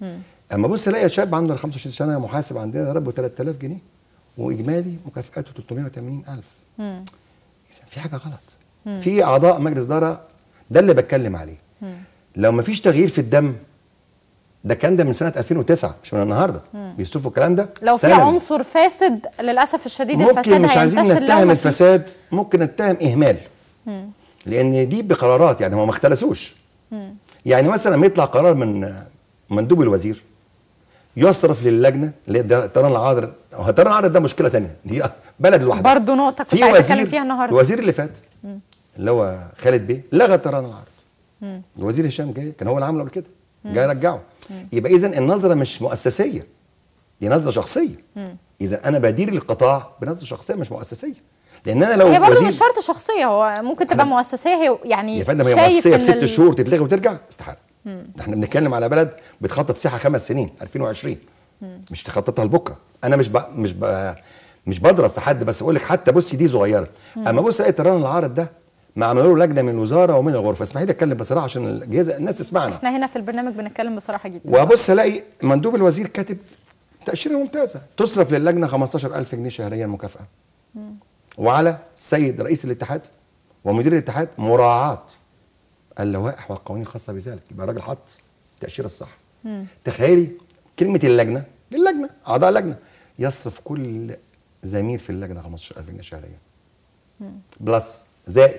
Speaker 8: اما بص الاقي شاب عنده 25 سنه محاسب عندنا رب 3000 جنيه واجمالي مكافاته 380000
Speaker 1: مم.
Speaker 8: إذا في حاجه غلط في اعضاء مجلس اداره ده اللي بتكلم عليه لو ما فيش تغيير في الدم ده كان ده من سنه 2009 مش من النهارده بيصرفوا الكلام ده
Speaker 1: لو في
Speaker 8: سنوي.
Speaker 1: عنصر فاسد للاسف الشديد الفساد
Speaker 8: ممكن مش عايزين
Speaker 1: هينتشر لو
Speaker 8: نتهم
Speaker 1: مفيش-
Speaker 8: الفساد ممكن نتهم اهمال لان دي بقرارات يعني هم ما اختلسوش يعني مثلا لما يطلع قرار من مندوب الوزير يصرف للجنه اللي هي ده- طيران العاطل هو طيران العاطل ده مشكله تانية دي بلد لوحدها
Speaker 1: برضه نقطه كنت
Speaker 8: في
Speaker 1: عايزه اتكلم
Speaker 8: وزير
Speaker 1: فيها النهارده
Speaker 8: الوزير اللي فات اللي هو خالد بيه لغى طيران العرض الوزير هشام جاي كان هو اللي عامله قبل كده جاي يرجعه يبقى اذا النظره مش مؤسسيه دي نظره شخصيه اذا انا بدير القطاع بنظره شخصيه مش مؤسسيه لان انا لو
Speaker 1: هي برضه
Speaker 8: وزير
Speaker 1: مش شرط شخصيه هو ممكن تبقى مؤسسيه هي يعني
Speaker 8: يا فندم هي
Speaker 1: شايف
Speaker 8: مؤسسيه
Speaker 1: إن
Speaker 8: في ست
Speaker 1: ال-
Speaker 8: شهور تتلغي وترجع استحاله احنا بنتكلم على بلد بتخطط سياحه خمس سنين 2020 مش تخططها لبكره انا مش ب... مش ب... مش بضرب في حد بس بقول لك حتى بصي دي صغيره اما بص الاقي طيران العارض ده ما عملوا له لجنه من الوزاره ومن الغرفه اسمحي لي اتكلم بصراحه عشان الجهاز الناس تسمعنا
Speaker 1: احنا هنا في البرنامج بنتكلم بصراحه جدا
Speaker 8: وابص الاقي مندوب الوزير كاتب تاشيره ممتازه تصرف للجنه 15000 جنيه شهريا مكافاه وعلى السيد رئيس الاتحاد ومدير الاتحاد مراعاه اللوائح والقوانين الخاصه بذلك يبقى الراجل حط التاشيره الصح تخيلي كلمه اللجنه للجنه اعضاء لجنه يصرف كل زميل في اللجنه 15000 جنيه شهريا بلس زائد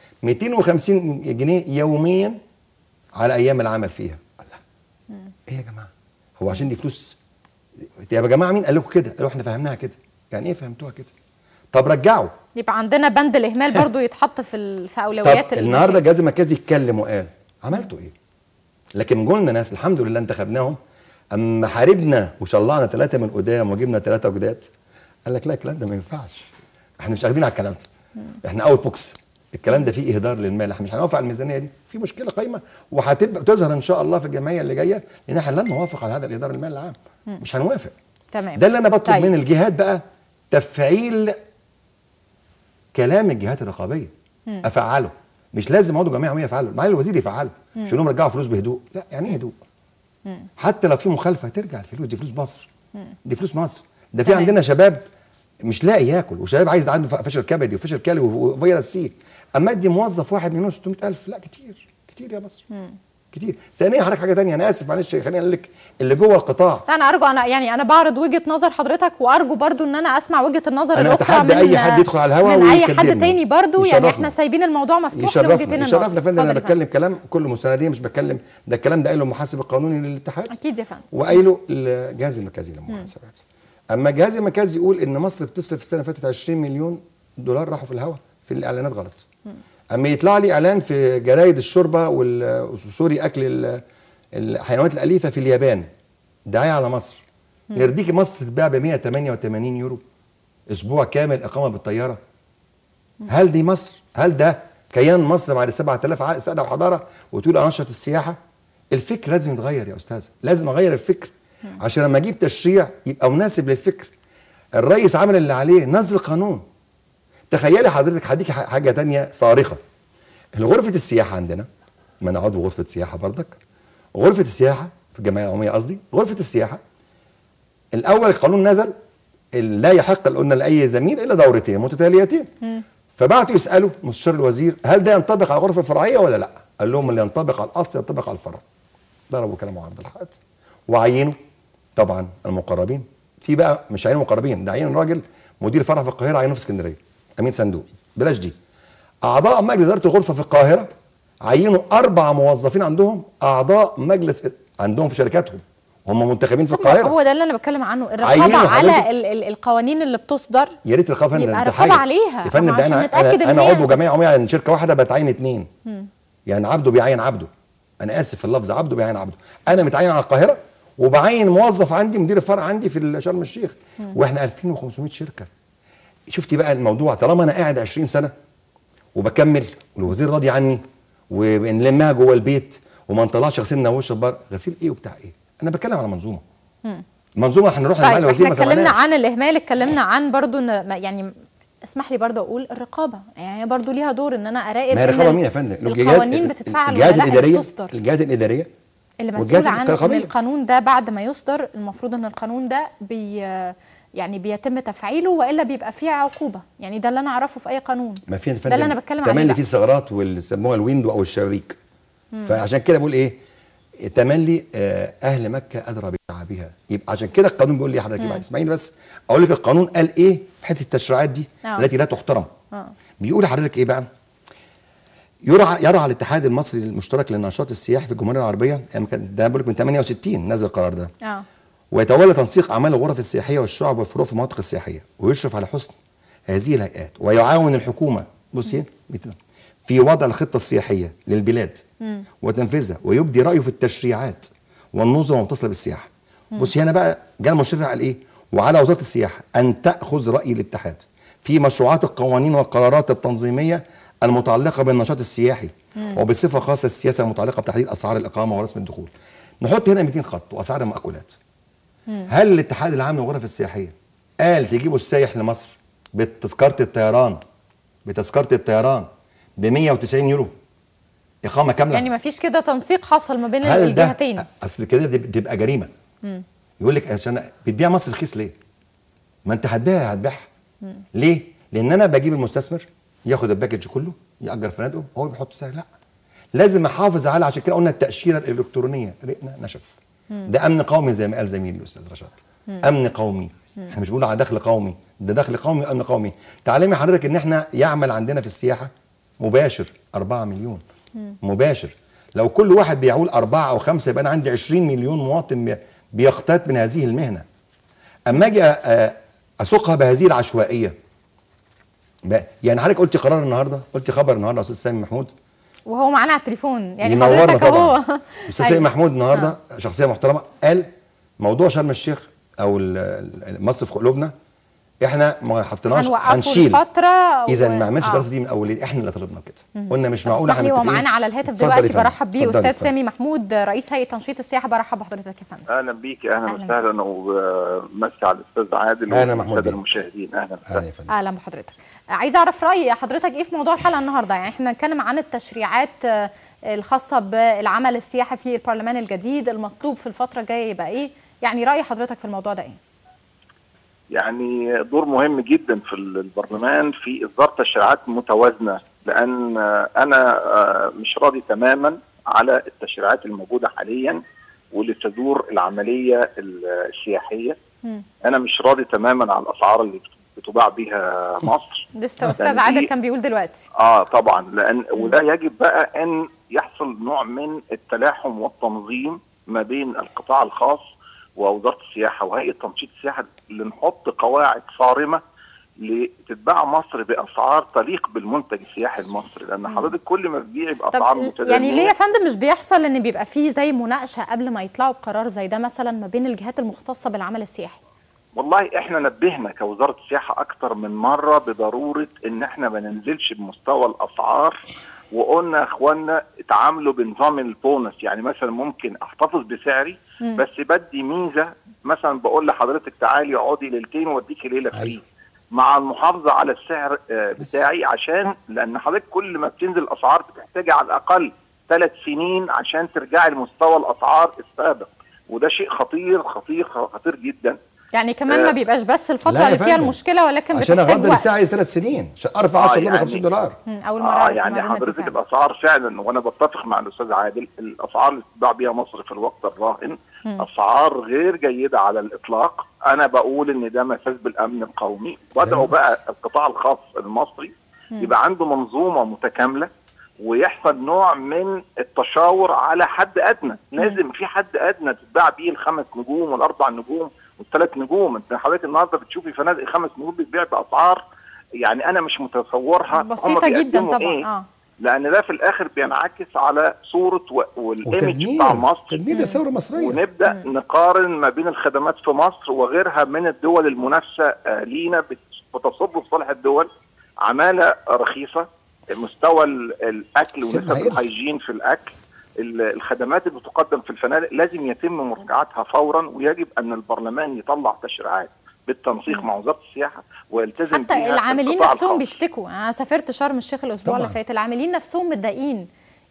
Speaker 8: 250 جنيه يوميا على ايام العمل فيها الله ايه يا جماعه هو عشان دي فلوس يا جماعه مين قال لكم كده قالوا احنا فهمناها كده يعني ايه فهمتوها كده طب رجعوا
Speaker 1: يبقى عندنا بند الاهمال برضه يتحط في ال- في اولويات
Speaker 8: طب النهارده الجهاز المركزي اتكلم وقال عملتوا ايه لكن قلنا ناس الحمد لله انتخبناهم اما حاربنا وشلعنا ثلاثه من قدام وجبنا ثلاثه جداد قال لك لا الكلام ده ما ينفعش احنا مش واخدين على الكلام ده احنا اوت بوكس الكلام ده فيه اهدار للمال احنا مش هنوافق على الميزانيه دي في مشكله قايمه وهتبقى تظهر ان شاء الله في الجمعيه اللي جايه لان احنا لن نوافق على هذا الاهدار المال العام مش هنوافق
Speaker 1: تمام
Speaker 8: ده اللي انا بطلب
Speaker 1: طيب.
Speaker 8: من الجهات بقى تفعيل كلام الجهات الرقابيه افعله مش لازم عضو جمعيه عموميه يفعله معالي الوزير يفعله مش انهم رجعوا فلوس بهدوء لا يعني ايه هدوء حتى لو في مخالفه ترجع الفلوس دي فلوس مصر دي فلوس مصر ده في
Speaker 1: تمام.
Speaker 8: عندنا شباب مش لاقي ياكل وشباب عايز عنده فشل كبدي وفشل كلوي وفيروس سي اما ادي موظف واحد مليون و الف لا كتير كتير يا مصر كتير ثانيا حضرتك حاجه ثانيه انا اسف معلش خليني اقول لك اللي جوه القطاع
Speaker 1: لا انا ارجو انا يعني انا بعرض وجهه نظر حضرتك وارجو برضو ان انا اسمع وجهه النظر
Speaker 8: أنا
Speaker 1: الاخرى
Speaker 8: أتحدى
Speaker 1: من
Speaker 8: أي حد يدخل على الهوا
Speaker 1: من اي حد
Speaker 8: ويكلمني.
Speaker 1: تاني برضو يعني
Speaker 8: يشرفنا.
Speaker 1: احنا سايبين الموضوع مفتوح
Speaker 8: يشرفنا
Speaker 1: لوجهتين
Speaker 8: يشرفنا
Speaker 1: النظر
Speaker 8: يا فندم انا
Speaker 1: اتفضل يا
Speaker 8: بتكلم كلام كله مستنديه مش بتكلم ده الكلام ده قايله المحاسب القانوني للاتحاد
Speaker 1: اكيد يا فندم
Speaker 8: وقايله الجهاز المركزي للمحاسبات اما الجهاز المركزي يقول ان مصر بتصرف السنه اللي فاتت 20 مليون دولار راحوا في الهواء في الاعلانات غلط اما يطلع لي اعلان في جرايد الشوربه وال- وسوري اكل ال- الحيوانات الاليفه في اليابان دعايه على مصر يرضيكي مصر تتباع ب 188 يورو اسبوع كامل اقامه بالطياره هل دي مصر هل ده كيان مصر بعد 7000 عقد سنه وحضاره وتقول انشط السياحه الفكر لازم يتغير يا استاذ لازم اغير الفكر عشان لما اجيب تشريع يبقى مناسب للفكر الرئيس عمل اللي عليه نزل قانون تخيلي حضرتك هديكي ح- حاجه تانية صارخه غرفه السياحه عندنا ما انا عضو غرفه سياحه بردك غرفه السياحه في الجمعيه العموميه قصدي غرفه السياحه الاول القانون نزل ال- لا يحق قلنا لاي زميل الا دورتين متتاليتين فبعتوا يسالوا مستشار الوزير هل ده ينطبق على الغرفه الفرعيه ولا لا؟ قال لهم اللي ينطبق على الاصل ينطبق على الفرع. ضربوا كلام عرض الحائط وعينوا طبعا المقربين في بقى مش عينوا مقربين ده عين راجل مدير فرع في القاهره عينه في اسكندريه امين صندوق بلاش دي اعضاء مجلس اداره الغرفه في القاهره عينوا اربع موظفين عندهم اعضاء مجلس عندهم في شركاتهم هم منتخبين في القاهره
Speaker 1: هو ده اللي انا بتكلم عنه الرقابه
Speaker 8: عينوا
Speaker 1: على
Speaker 8: حضرتك.
Speaker 1: ال ال القوانين اللي بتصدر
Speaker 8: يا ريت الرقابه
Speaker 1: يبقى
Speaker 8: ده
Speaker 1: رقابة
Speaker 8: حاجة.
Speaker 1: عليها.
Speaker 8: يا فندم
Speaker 1: أما
Speaker 8: ده
Speaker 1: عشان
Speaker 8: انا
Speaker 1: نتأكد
Speaker 8: انا,
Speaker 1: إن
Speaker 8: أنا
Speaker 1: هي-
Speaker 8: عضو جمعيه عموميه عن شركه واحده بتعين اتنين يعني عبده بيعين عبده انا اسف في اللفظ عبده بيعين عبده انا متعين على القاهره وبعين موظف عندي مدير الفرع عندي في شرم الشيخ واحنا 2500 شركه شفتي بقى الموضوع طالما انا قاعد 20 سنه وبكمل والوزير راضي عني وبنلمها جوه البيت وما نطلعش غسيلنا وش البر غسيل ايه وبتاع ايه انا بتكلم على منظومه منظومه احنا نروح لمعالي
Speaker 1: طيب
Speaker 8: الوزير
Speaker 1: احنا
Speaker 8: ما
Speaker 1: اتكلمنا
Speaker 8: سمعناش.
Speaker 1: عن الاهمال اتكلمنا عن برضو ان ما- يعني اسمح لي برضو اقول الرقابه يعني هي برضو ليها دور ان انا اراقب
Speaker 8: ما هي
Speaker 1: إن
Speaker 8: رقابه
Speaker 1: ال-
Speaker 8: مين يا فندم؟
Speaker 1: القوانين بتتفعل ولا
Speaker 8: الجهات
Speaker 1: لا هي
Speaker 8: الاداريه
Speaker 1: بتصدر
Speaker 8: الجهات الاداريه
Speaker 1: اللي
Speaker 8: والجهات
Speaker 1: مسؤول عن ان
Speaker 8: الرقابية.
Speaker 1: القانون ده بعد ما يصدر المفروض ان القانون ده بي يعني بيتم تفعيله والا بيبقى فيه عقوبه يعني ده اللي انا اعرفه في اي قانون
Speaker 8: ما في
Speaker 1: ده اللي انا بتكلم عليه
Speaker 8: تملي
Speaker 1: بقى.
Speaker 8: في الثغرات واللي سموها الويندو او الشبابيك فعشان كده بقول ايه تملي آه، اهل مكه ادرى بشعبها يبقى عشان كده القانون بيقول لي حضرتك يبقى اسمعيني بس اقول لك القانون قال ايه في حته التشريعات دي
Speaker 1: آه.
Speaker 8: التي لا تحترم
Speaker 1: آه.
Speaker 8: بيقول لحضرتك ايه بقى يرعى يرعى الاتحاد المصري المشترك للنشاط السياحي في الجمهوريه العربيه يعني كان- ده بقول لك من 68 نزل القرار ده
Speaker 1: اه
Speaker 8: ويتولى تنسيق اعمال الغرف السياحيه والشعب والفروع في المناطق السياحيه ويشرف على حسن هذه الهيئات ويعاون الحكومه بصي بت- في وضع الخطه السياحيه للبلاد وتنفيذها ويبدي رايه في التشريعات والنظم المتصله بالسياحه بصي هنا بقى جاء المشرع قال ايه وعلى وزاره السياحه ان تاخذ راي الاتحاد في مشروعات القوانين والقرارات التنظيميه المتعلقه بالنشاط السياحي وبصفه خاصه السياسه المتعلقه بتحديد اسعار الاقامه ورسم الدخول نحط هنا 200 خط واسعار المأكولات هل الاتحاد العام للغرف السياحيه قال تجيبوا السايح لمصر بتذكره الطيران بتذكره الطيران ب 190 يورو اقامه كامله
Speaker 1: يعني ما فيش كده تنسيق حصل ما بين
Speaker 8: هل ده
Speaker 1: الجهتين
Speaker 8: اصل كده دي تبقى جريمه يقول لك عشان بتبيع مصر رخيص ليه؟ ما انت هتبيعها هتبيعها ليه؟ لان انا بجيب المستثمر ياخد الباكج كله ياجر فنادقه هو بيحط سعر لا لازم احافظ على عشان كده قلنا التاشيره الالكترونيه رقنا نشف ده امن قومي زي ما قال زميلي الاستاذ رشاد امن قومي احنا مش بنقول على دخل قومي ده دخل قومي وامن قومي تعلمي حضرتك ان احنا يعمل عندنا في السياحه مباشر 4 مليون مباشر لو كل واحد بيعول أربعة أو خمسة يبقى أنا عندي 20 مليون مواطن بي- بيقتات من هذه المهنة أما أجي أ- أ- أسوقها بهذه العشوائية ب- يعني حضرتك قلتي قرار النهارده قلتي خبر النهارده يا استاذ سامي محمود
Speaker 1: وهو معانا على التليفون يعني
Speaker 8: ينورنا
Speaker 1: حضرتك اهو
Speaker 8: طبعا استاذ سامي محمود النهارده شخصيه محترمه قال موضوع شرم الشيخ او ال- ال- مصر في قلوبنا احنا ما حطيناش
Speaker 1: هنوقفه
Speaker 8: هنشيل
Speaker 1: لفتره
Speaker 8: اذا
Speaker 1: و-
Speaker 8: ما عملش
Speaker 1: آه.
Speaker 8: الدراسه دي من اول احنا اللي طلبنا كده قلنا مش
Speaker 1: طب
Speaker 8: معقول
Speaker 1: اسمح لي هو
Speaker 8: متفقين.
Speaker 1: معانا على الهاتف
Speaker 8: اتفضل
Speaker 1: دلوقتي
Speaker 8: يا فندم.
Speaker 1: برحب بيه
Speaker 8: اتفضل يا
Speaker 1: استاذ
Speaker 8: فندم.
Speaker 1: سامي محمود رئيس هيئه تنشيط السياحه برحب بحضرتك يا فندم
Speaker 10: اهلا بيك اهلا
Speaker 1: أهلاً.
Speaker 10: وسهلا ومسي على الاستاذ عادل
Speaker 8: أهلاً محمود
Speaker 10: والساده
Speaker 8: بيه.
Speaker 10: المشاهدين اهلا
Speaker 8: أهلا
Speaker 10: وسهلا
Speaker 8: يا فندم.
Speaker 1: اهلا بحضرتك عايزه اعرف راي حضرتك ايه في موضوع الحلقه النهارده يعني احنا بنتكلم عن التشريعات آه، الخاصه بالعمل السياحي في البرلمان الجديد المطلوب في الفتره الجايه يبقى ايه يعني راي حضرتك في الموضوع ده ايه
Speaker 10: يعني دور مهم جدا في البرلمان في اصدار تشريعات متوازنه لان آه، انا آه، مش راضي تماما على التشريعات الموجوده حاليا واللي تدور العمليه السياحيه
Speaker 1: مم.
Speaker 10: انا مش راضي تماما على الاسعار اللي بتباع بيها مصر
Speaker 1: لسه
Speaker 10: لأن
Speaker 1: استاذ
Speaker 10: دي-
Speaker 1: عادل كان بيقول دلوقتي
Speaker 10: اه طبعا لان وده يجب بقى ان يحصل نوع من التلاحم والتنظيم ما بين القطاع الخاص ووزاره السياحه وهيئه تنشيط السياحه لنحط قواعد صارمه لتتباع مصر باسعار تليق بالمنتج السياحي المصري لان حضرتك كل ما بتبيعي باسعار
Speaker 1: طب
Speaker 10: متدنيه
Speaker 1: يعني ليه يا فندم مش بيحصل ان بيبقى فيه زي مناقشه قبل ما يطلعوا بقرار زي ده مثلا ما بين الجهات المختصه بالعمل السياحي
Speaker 10: والله احنا نبهنا كوزاره السياحه اكتر من مره بضروره ان احنا ما ننزلش بمستوى الاسعار وقلنا يا اخوانا اتعاملوا بنظام البونس يعني مثلا ممكن احتفظ بسعري
Speaker 1: مم.
Speaker 10: بس بدي ميزه مثلا بقول لحضرتك تعالي اقعدي ليلتين واديكي ليله فري
Speaker 8: أيوة.
Speaker 10: مع المحافظه على السعر آه، بتاعي عشان لان حضرتك كل ما بتنزل الاسعار بتحتاجي على الاقل ثلاث سنين عشان ترجعي لمستوى الاسعار السابق وده شيء خطير خطير خطير جدا
Speaker 1: يعني كمان
Speaker 10: آه.
Speaker 1: ما بيبقاش بس الفتره
Speaker 8: لا يا
Speaker 1: اللي فيها
Speaker 8: فندم.
Speaker 1: المشكله ولكن
Speaker 8: عشان
Speaker 1: بتحتاج
Speaker 8: اغدر
Speaker 1: وقت
Speaker 8: الساعه عايز ثلاث سنين عشان ارفع
Speaker 10: آه،
Speaker 8: 10 دولار
Speaker 10: يعني-
Speaker 8: 50 دولار
Speaker 1: مم، اول مره
Speaker 10: اه
Speaker 1: أعرف
Speaker 10: يعني
Speaker 1: المعلومة دي
Speaker 10: حضرتك
Speaker 1: فعلاً.
Speaker 10: الاسعار فعلا وانا بتفق مع الاستاذ عادل الاسعار اللي بتتباع بيها مصر في الوقت الراهن اسعار غير جيده على الاطلاق انا بقول ان ده مساس بالامن القومي بدعو بقى القطاع الخاص المصري يبقى عنده منظومه متكامله ويحصل نوع من التشاور على حد ادنى لازم في حد ادنى تتباع بيه الخمس نجوم والاربع نجوم والثلاث نجوم انت حضرتك النهارده بتشوفي فنادق خمس نجوم بتبيع باسعار يعني انا مش متصورها هم
Speaker 1: بسيطه جدا
Speaker 10: بيقدموا
Speaker 1: طبعا
Speaker 10: إيه؟
Speaker 1: اه
Speaker 10: لان ده في الاخر بينعكس على صوره و- والايمج
Speaker 8: وتدمير
Speaker 10: بتاع مصر
Speaker 8: تدمير الثوره المصريه
Speaker 10: ونبدا نقارن ما بين الخدمات في مصر وغيرها من الدول المنافسه آه، لينا بت- بتصب في صالح الدول عماله رخيصه مستوى ال- الاكل
Speaker 8: خدمة
Speaker 10: ونسب
Speaker 8: هائلة.
Speaker 10: الهيجين في الاكل ال- الخدمات اللي بتقدم في الفنادق لازم يتم مراجعتها فورا ويجب ان البرلمان يطلع تشريعات بالتنسيق مع وزاره السياحه ويلتزم
Speaker 1: حتى
Speaker 10: بيها
Speaker 1: العاملين
Speaker 10: القطاع
Speaker 1: نفسهم
Speaker 10: الخاص.
Speaker 1: بيشتكوا انا سافرت شرم الشيخ الاسبوع
Speaker 8: طبعاً.
Speaker 1: اللي فات العاملين نفسهم متضايقين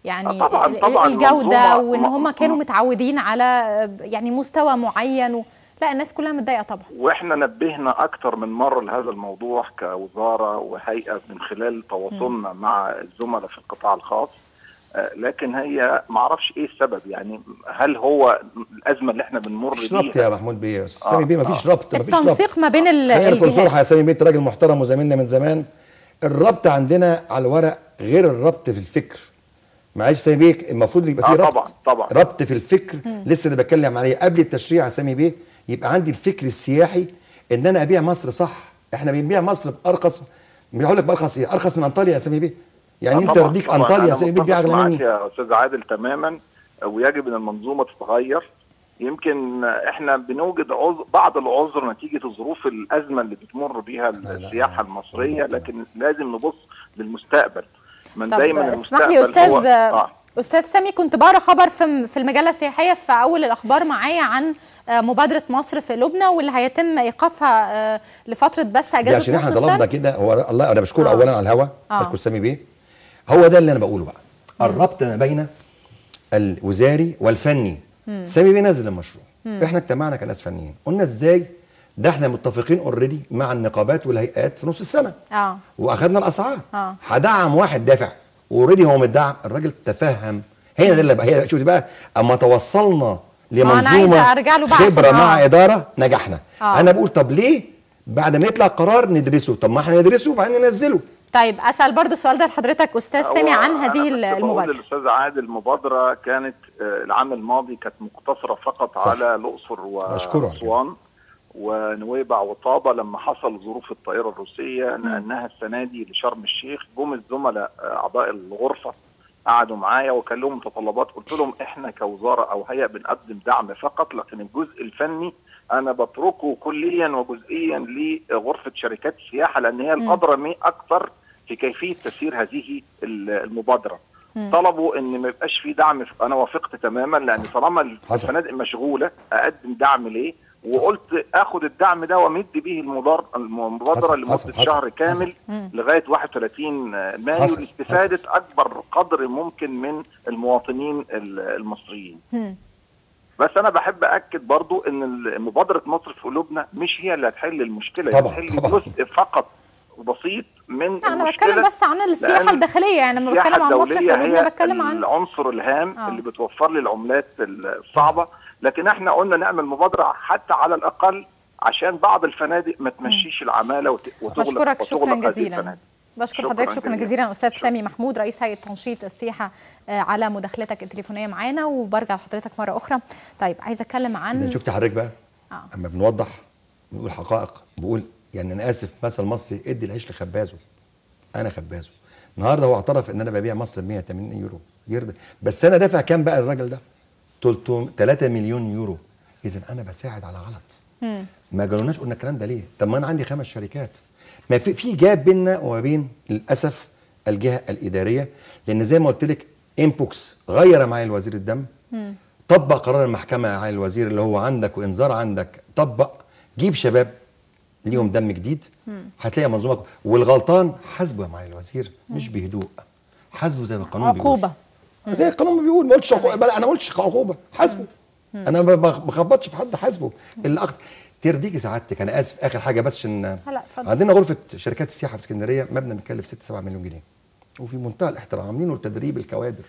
Speaker 1: يعني
Speaker 10: آه طبعاً-
Speaker 1: ال-
Speaker 10: طبعاً
Speaker 1: الجوده
Speaker 10: منظومة-
Speaker 1: وان هم
Speaker 10: م-
Speaker 1: كانوا متعودين على آه، يعني مستوى معين و... لا الناس كلها متضايقه طبعا
Speaker 10: واحنا نبهنا اكتر من مره لهذا الموضوع كوزاره وهيئه من خلال تواصلنا مع الزملاء في القطاع الخاص آه، لكن هي ما اعرفش ايه السبب يعني هل هو الازمه اللي احنا بنمر
Speaker 8: مفيش ربط
Speaker 10: بيها
Speaker 8: يا محمود بيه يا استاذ سامي بيه مفيش ربط مفيش ربط
Speaker 1: التنسيق ما بين ال-
Speaker 8: خلينا نكون
Speaker 1: الجهات
Speaker 8: صراحه يا سامي بيه انت راجل محترم وزميلنا من زمان الربط عندنا على الورق غير الربط في الفكر معلش سامي بيه المفروض يبقى في
Speaker 10: آه
Speaker 8: ربط
Speaker 10: طبعاً، طبعاً.
Speaker 8: ربط في الفكر لسه اللي بتكلم عليه قبل التشريع يا سامي بيه يبقى عندي الفكر السياحي ان انا ابيع مصر صح احنا بنبيع مصر بارخص بيقول لك بارخص ايه ارخص من انطاليا يا سامي بيه يعني
Speaker 10: آه
Speaker 8: انت
Speaker 10: طبعاً،
Speaker 8: يرضيك
Speaker 10: طبعاً.
Speaker 8: انطاليا يا
Speaker 10: أنا
Speaker 8: سامي بيه بيبيع
Speaker 10: متفق
Speaker 8: اغلى
Speaker 10: معاك
Speaker 8: مني
Speaker 10: يا استاذ عادل تماما ويجب ان المنظومه تتغير يمكن احنا بنوجد عذر بعض العذر نتيجه ظروف الازمه اللي بتمر بيها السياحه المصريه لكن لازم نبص للمستقبل من
Speaker 1: طب
Speaker 10: دايما
Speaker 1: اسمح لي
Speaker 10: المستقبل
Speaker 1: استاذ
Speaker 10: هو آه.
Speaker 1: استاذ سامي كنت بقرا خبر في في المجله السياحيه في اول الاخبار معايا عن آه، مبادره مصر في لبنى واللي هيتم ايقافها آه، لفتره بس
Speaker 8: دي
Speaker 1: اجازه
Speaker 8: عشان
Speaker 1: نص
Speaker 8: احنا طلبنا
Speaker 1: السنه
Speaker 8: كده هو الله انا بشكره
Speaker 1: آه.
Speaker 8: اولا على الهوا
Speaker 1: آه.
Speaker 8: بشكر سامي بيه هو ده اللي انا بقوله بقى الربط ما بين الوزاري والفني سامي بيه نزل المشروع احنا اجتمعنا كناس فنيين قلنا ازاي ده احنا متفقين اوريدي مع النقابات والهيئات في نص السنه
Speaker 1: اه
Speaker 8: واخدنا الاسعار
Speaker 1: آه.
Speaker 8: هدعم واحد دافع اوريدي هو متدعم الراجل تفهم هنا ده اللي بقى هي شوفي بقى اما توصلنا
Speaker 1: أنا عايزة
Speaker 8: لمنظومه
Speaker 1: أرجع له بقى عشان-
Speaker 8: خبره مع
Speaker 1: آه.
Speaker 8: اداره نجحنا
Speaker 1: آه.
Speaker 8: انا بقول طب ليه بعد ما يطلع قرار ندرسه طب ما احنا ندرسه وبعدين ننزله
Speaker 1: طيب اسال برضو السؤال ده لحضرتك استاذ
Speaker 10: هو
Speaker 1: سامي عن
Speaker 10: أنا
Speaker 1: هذه
Speaker 10: كنت بقول
Speaker 1: المبادره
Speaker 10: للاستاذ عادل المبادره كانت آه، العام الماضي كانت مقتصره فقط
Speaker 8: صح.
Speaker 10: على الاقصر
Speaker 8: أشكره.
Speaker 10: واسوان ونويبع وطابه لما حصل ظروف الطائره الروسيه نقلناها السنه دي لشرم الشيخ جم الزملاء آه، اعضاء الغرفه قعدوا معايا وكان لهم متطلبات قلت لهم احنا كوزاره او هيئه بنقدم دعم فقط لكن الجزء الفني انا بتركه كليا وجزئيا لغرفه شركات السياحه لان هي الادرى مي اكثر في كيفيه تسيير هذه ال- المبادره طلبوا ان ما يبقاش في دعم انا وافقت تماما لان طالما
Speaker 8: حصل.
Speaker 10: الفنادق مشغوله اقدم دعم ليه وقلت اخد الدعم ده وامد به المدار المبادره
Speaker 8: حصل،
Speaker 10: لمده
Speaker 8: حصل، حصل،
Speaker 10: شهر
Speaker 8: حصل.
Speaker 10: كامل لغايه 31 مايو
Speaker 8: حصل،
Speaker 10: لاستفاده اكبر قدر ممكن من المواطنين ال- المصريين
Speaker 1: مم.
Speaker 10: بس انا بحب اكد برضو ان ال- مبادره مصر في قلوبنا مش هي اللي هتحل المشكله
Speaker 8: طبعاً،
Speaker 10: هي
Speaker 8: طبعاً.
Speaker 10: هتحل جزء فقط بسيط من
Speaker 1: لا، انا
Speaker 10: المشكله
Speaker 1: بتكلم بس عن السياحه
Speaker 10: لأن
Speaker 1: الداخليه يعني لما
Speaker 10: السياحة
Speaker 1: بتكلم عن مصر في
Speaker 10: الدولية
Speaker 1: لبنى
Speaker 10: هي
Speaker 1: بتكلم عن
Speaker 10: العنصر الهام
Speaker 1: آه.
Speaker 10: اللي بتوفر لي العملات الصعبه لكن احنا قلنا نعمل مبادره حتى على الاقل عشان بعض الفنادق ما تمشيش العماله وت- وتغلق
Speaker 1: بشكرك شكرا
Speaker 10: وتغلق هذه
Speaker 1: جزيلا
Speaker 10: الفنادق.
Speaker 1: بشكر
Speaker 10: شكراً
Speaker 1: حضرتك شكرا
Speaker 10: جزيلاً.
Speaker 1: جزيلا استاذ سامي محمود رئيس هيئه تنشيط السياحه آه، على مداخلتك التليفونيه معانا وبرجع لحضرتك مره اخرى طيب عايزه اتكلم
Speaker 8: ده
Speaker 1: عن
Speaker 8: شفت حضرتك بقى
Speaker 1: آه.
Speaker 8: اما بنوضح بنقول حقائق بقول يعني انا اسف مثل مصري ادي العيش لخبازه انا خبازه النهارده هو اعترف ان انا ببيع مصر ب 180 يورو يرضى بس انا دافع كام بقى الراجل ده 300 3 مليون يورو اذا انا بساعد على غلط
Speaker 1: مم.
Speaker 8: ما قالوناش قلنا الكلام ده ليه طب ما انا عندي خمس شركات ما في في جاب بيننا وما بين للاسف الجهه الاداريه لان زي ما قلت لك امبوكس غير معالي الوزير الدم
Speaker 1: مم.
Speaker 8: طبق قرار المحكمه يا معالي الوزير اللي هو عندك وانذار عندك طبق جيب شباب ليهم دم جديد هتلاقي منظومه والغلطان حاسبه يا معالي الوزير مش بهدوء حاسبه زي ما القانون بيقول
Speaker 1: عقوبه
Speaker 8: زي القانون ما بيقول ما قلتش عقوبه بلا انا ما قلتش عقوبه حاسبه انا ما ما بخبطش في حد حاسبه اللي أخ... ترضيكي سعادتك انا اسف اخر حاجه بس عشان
Speaker 1: لا اتفضل
Speaker 8: عندنا غرفه شركات السياحه في اسكندريه مبنى مكلف 6 7 مليون جنيه وفي منتهى الاحترام عاملينه لتدريب الكوادر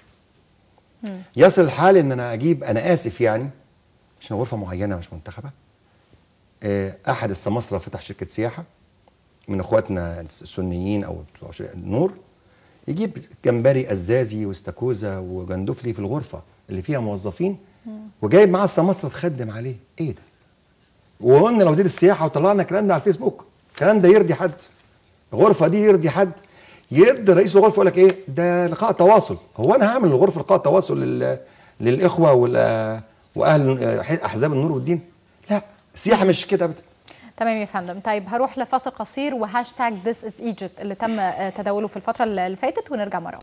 Speaker 8: يصل الحال ان انا اجيب انا اسف يعني عشان غرفه معينه مش منتخبه آه، احد السماسره فتح شركه سياحه من اخواتنا السنيين او بتوع شر- النور يجيب جمبري ازازي واستاكوزا وجندفلي في الغرفه اللي فيها موظفين وجايب معاه السماسره تخدم عليه ايه ده وقلنا لوزير السياحه وطلعنا الكلام ده على الفيسبوك الكلام ده يرضي حد الغرفه دي يرضي حد يرضي رئيس الغرفه يقول لك ايه ده لقاء تواصل هو انا هعمل الغرفه لقاء تواصل لل... للاخوه وال... واهل احزاب النور والدين لا السياحه مش كده ابدا
Speaker 1: تمام يا فندم طيب هروح لفاصل قصير وهاشتاج ذس از ايجيبت اللي تم آه، تداوله في الفتره اللي فاتت ونرجع مره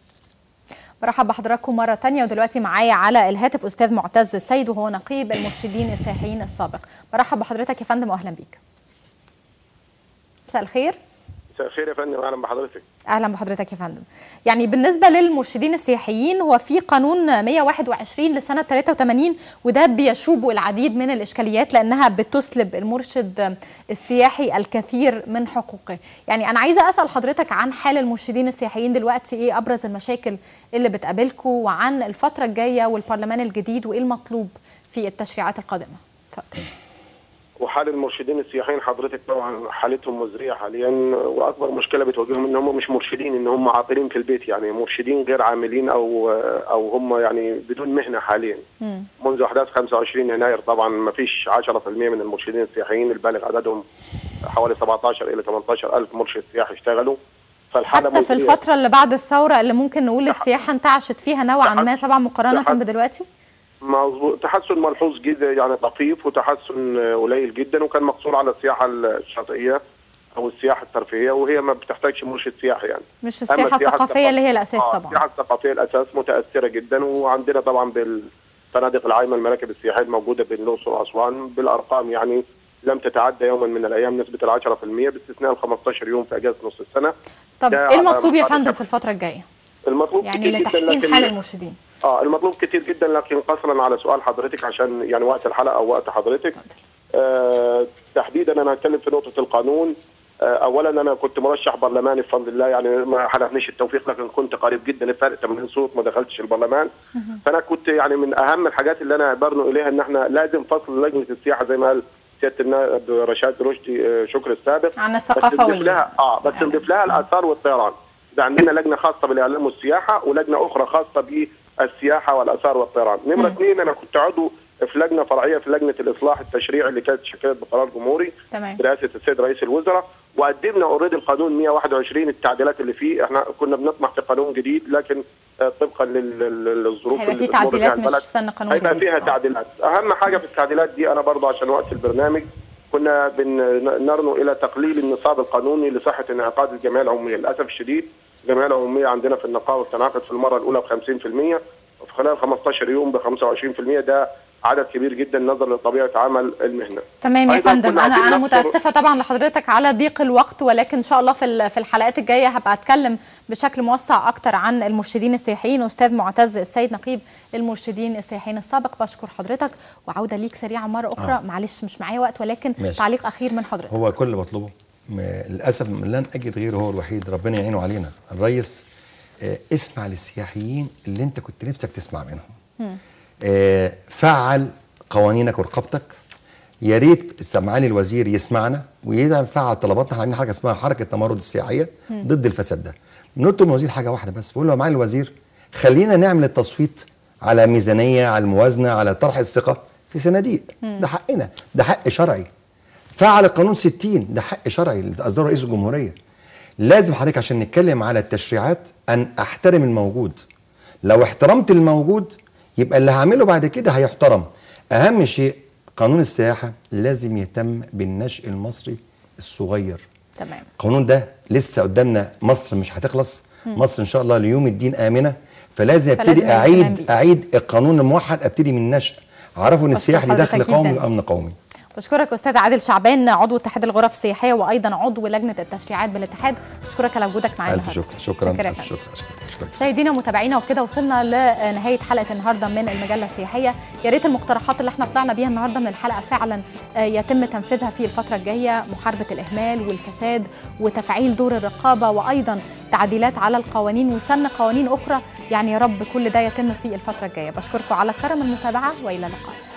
Speaker 1: برحب بحضراتكم مرة تانية ودلوقتي معايا على الهاتف أستاذ معتز السيد وهو نقيب المرشدين السياحيين السابق برحب بحضرتك يا فندم وأهلا بيك مساء الخير
Speaker 11: مساء الخير يا فندم اهلا بحضرتك
Speaker 1: اهلا بحضرتك يا فندم يعني بالنسبه للمرشدين السياحيين هو في قانون 121 لسنه 83 وده بيشوب العديد من الاشكاليات لانها بتسلب المرشد السياحي الكثير من حقوقه يعني انا عايزه اسال حضرتك عن حال المرشدين السياحيين دلوقتي ايه ابرز المشاكل اللي بتقابلكم وعن الفتره الجايه والبرلمان الجديد وايه المطلوب في التشريعات القادمه اتفضل
Speaker 11: وحال المرشدين السياحيين حضرتك طبعا حالتهم مزريه حاليا واكبر مشكله بتواجههم ان هم مش مرشدين ان هم عاطلين في البيت يعني مرشدين غير عاملين او او هم يعني بدون مهنه حاليا
Speaker 1: مم.
Speaker 11: منذ احداث 25 يناير طبعا ما فيش 10% من المرشدين السياحيين البالغ عددهم حوالي 17 الى 18 الف مرشد سياحي اشتغلوا فالحاله
Speaker 1: حتى في
Speaker 11: مزرية.
Speaker 1: الفتره اللي بعد الثوره اللي ممكن نقول السياحه انتعشت فيها نوعا ما طبعا مقارنه
Speaker 11: تحت-
Speaker 1: بدلوقتي
Speaker 11: مظبوط تحسن ملحوظ جدا يعني طفيف وتحسن آه، قليل جدا وكان مقصور على السياحه الشاطئيه او السياحه الترفيهيه وهي ما بتحتاجش مرشد سياحي يعني
Speaker 1: مش
Speaker 11: أما
Speaker 1: السياحه الثقافيه اللي هي الاساس
Speaker 11: آه،
Speaker 1: طبعا
Speaker 11: السياحه الثقافيه الاساس متاثره جدا وعندنا طبعا بالفنادق العايمه المراكب السياحيه الموجوده بين الاقصر واسوان بالارقام يعني لم تتعدى يوما من الايام نسبه ال 10% باستثناء ال 15 يوم في اجازه نص السنه
Speaker 1: طب
Speaker 11: ده
Speaker 1: ايه المطلوب يا
Speaker 11: على-
Speaker 1: فندم في الفتره الجايه
Speaker 11: المطلوب
Speaker 1: يعني
Speaker 11: كتير جدا
Speaker 1: لتحسين
Speaker 11: لكن-
Speaker 1: حال المرشدين
Speaker 11: اه المطلوب كتير جدا لكن قصرا على سؤال حضرتك عشان يعني وقت الحلقه او وقت حضرتك آه تحديدا انا هتكلم في نقطه القانون آه اولا انا كنت مرشح برلماني بفضل الله يعني ما حلفنيش التوفيق لكن كنت قريب جدا الفرق 80 صوت ما دخلتش البرلمان فانا كنت يعني من اهم الحاجات اللي انا برنو اليها ان احنا لازم فصل لجنه السياحه زي ما قال سياده النائب رشاد رشدي آه، شكر السابق
Speaker 1: عن
Speaker 11: بس
Speaker 1: الثقافه
Speaker 11: نضيف
Speaker 1: وال
Speaker 11: لها اه بس نضيف لها الاثار والطيران ده عندنا لجنه خاصه بالاعلام والسياحه ولجنه اخرى خاصه بالسياحه والاثار والطيران نمره اثنين انا كنت عضو في لجنه فرعيه في لجنه الاصلاح التشريعي اللي كانت شكلت بقرار جمهوري
Speaker 1: تمام
Speaker 11: برئاسه السيد رئيس الوزراء وقدمنا اوريدي القانون 121 التعديلات اللي فيه احنا كنا بنطمح في قانون جديد لكن آه، طبقا لل- لل- للظروف
Speaker 1: هيبقى في
Speaker 11: اللي بتمر بيها
Speaker 1: تعديلات مش
Speaker 11: البلد،
Speaker 1: سن قانون
Speaker 11: هيبقى
Speaker 1: جديد
Speaker 11: فيها
Speaker 1: آه.
Speaker 11: تعديلات اهم حاجه في التعديلات دي انا برضو عشان وقت البرنامج كنا بنرنو الى تقليل النصاب القانوني لصحه انعقاد الجمعيه العموميه للاسف الشديد الجمعيه العموميه عندنا في النقابه بتنعقد في المره الاولى ب 50% وفي خلال 15 يوم ب 25% ده عدد كبير جدا نظرا لطبيعه عمل المهنه
Speaker 1: تمام يا
Speaker 11: أيضاً
Speaker 1: فندم
Speaker 11: كنا
Speaker 1: انا
Speaker 11: عايزين
Speaker 1: انا
Speaker 11: نذكر-
Speaker 1: متاسفه طبعا لحضرتك على ضيق الوقت ولكن ان شاء الله في ال- في الحلقات الجايه هبقى اتكلم بشكل موسع اكتر عن المرشدين السياحيين استاذ معتز السيد نقيب المرشدين السياحيين السابق بشكر حضرتك وعوده ليك سريعا مره اخرى
Speaker 8: آه.
Speaker 1: معلش مش معايا وقت ولكن
Speaker 8: ماشي.
Speaker 1: تعليق اخير من حضرتك
Speaker 8: هو كل اللي بطلبه م- للاسف لن اجد غيره هو الوحيد ربنا يعينه علينا الريس آه، اسمع للسياحيين اللي انت كنت نفسك تسمع منهم آه، فعل قوانينك ورقابتك يا ريت سمعالي الوزير يسمعنا ويفعل طلباتنا احنا عاملين حركه اسمها حركه التمرد السياحيه ضد الفساد ده نطلب من الوزير حاجه واحده بس بقول له يا معالي الوزير خلينا نعمل التصويت على ميزانيه على الموازنه على طرح الثقه في صناديق ده حقنا ده حق شرعي فعل القانون 60 ده حق شرعي اللي اصدره رئيس الجمهوريه لازم حضرتك عشان نتكلم على التشريعات ان احترم الموجود لو احترمت الموجود يبقى اللي هعمله بعد كده هيحترم اهم شيء قانون السياحه لازم يهتم بالنشء المصري الصغير
Speaker 1: تمام
Speaker 8: القانون ده لسه قدامنا مصر مش هتخلص مصر ان شاء الله ليوم الدين امنه فلازم
Speaker 1: فلازم
Speaker 8: ابتدي
Speaker 1: الاهتمام
Speaker 8: اعيد
Speaker 1: بيه.
Speaker 8: اعيد القانون الموحد ابتدي من النشء عرفوا ان
Speaker 1: بشكر
Speaker 8: السياحه دي
Speaker 1: حضرتك
Speaker 8: دخل قومي
Speaker 1: جداً.
Speaker 8: وامن قومي
Speaker 1: بشكرك استاذ عادل شعبان عضو اتحاد الغرف السياحيه وايضا عضو لجنه التشريعات بالاتحاد بشكرك على وجودك معانا
Speaker 8: الف
Speaker 1: النهاردة.
Speaker 8: شكر شكرا
Speaker 1: شكرا
Speaker 8: الف شكر شكرا
Speaker 1: مشاهدينا ومتابعينا وكده وصلنا لنهايه حلقه النهارده من المجله السياحيه يا ريت المقترحات اللي احنا طلعنا بيها النهارده من الحلقه فعلا آه، يتم تنفيذها في الفتره الجايه محاربه الاهمال والفساد وتفعيل دور الرقابه وايضا تعديلات على القوانين وسن قوانين اخرى يعني يا رب كل ده يتم في الفتره الجايه بشكركم على كرم المتابعه والى اللقاء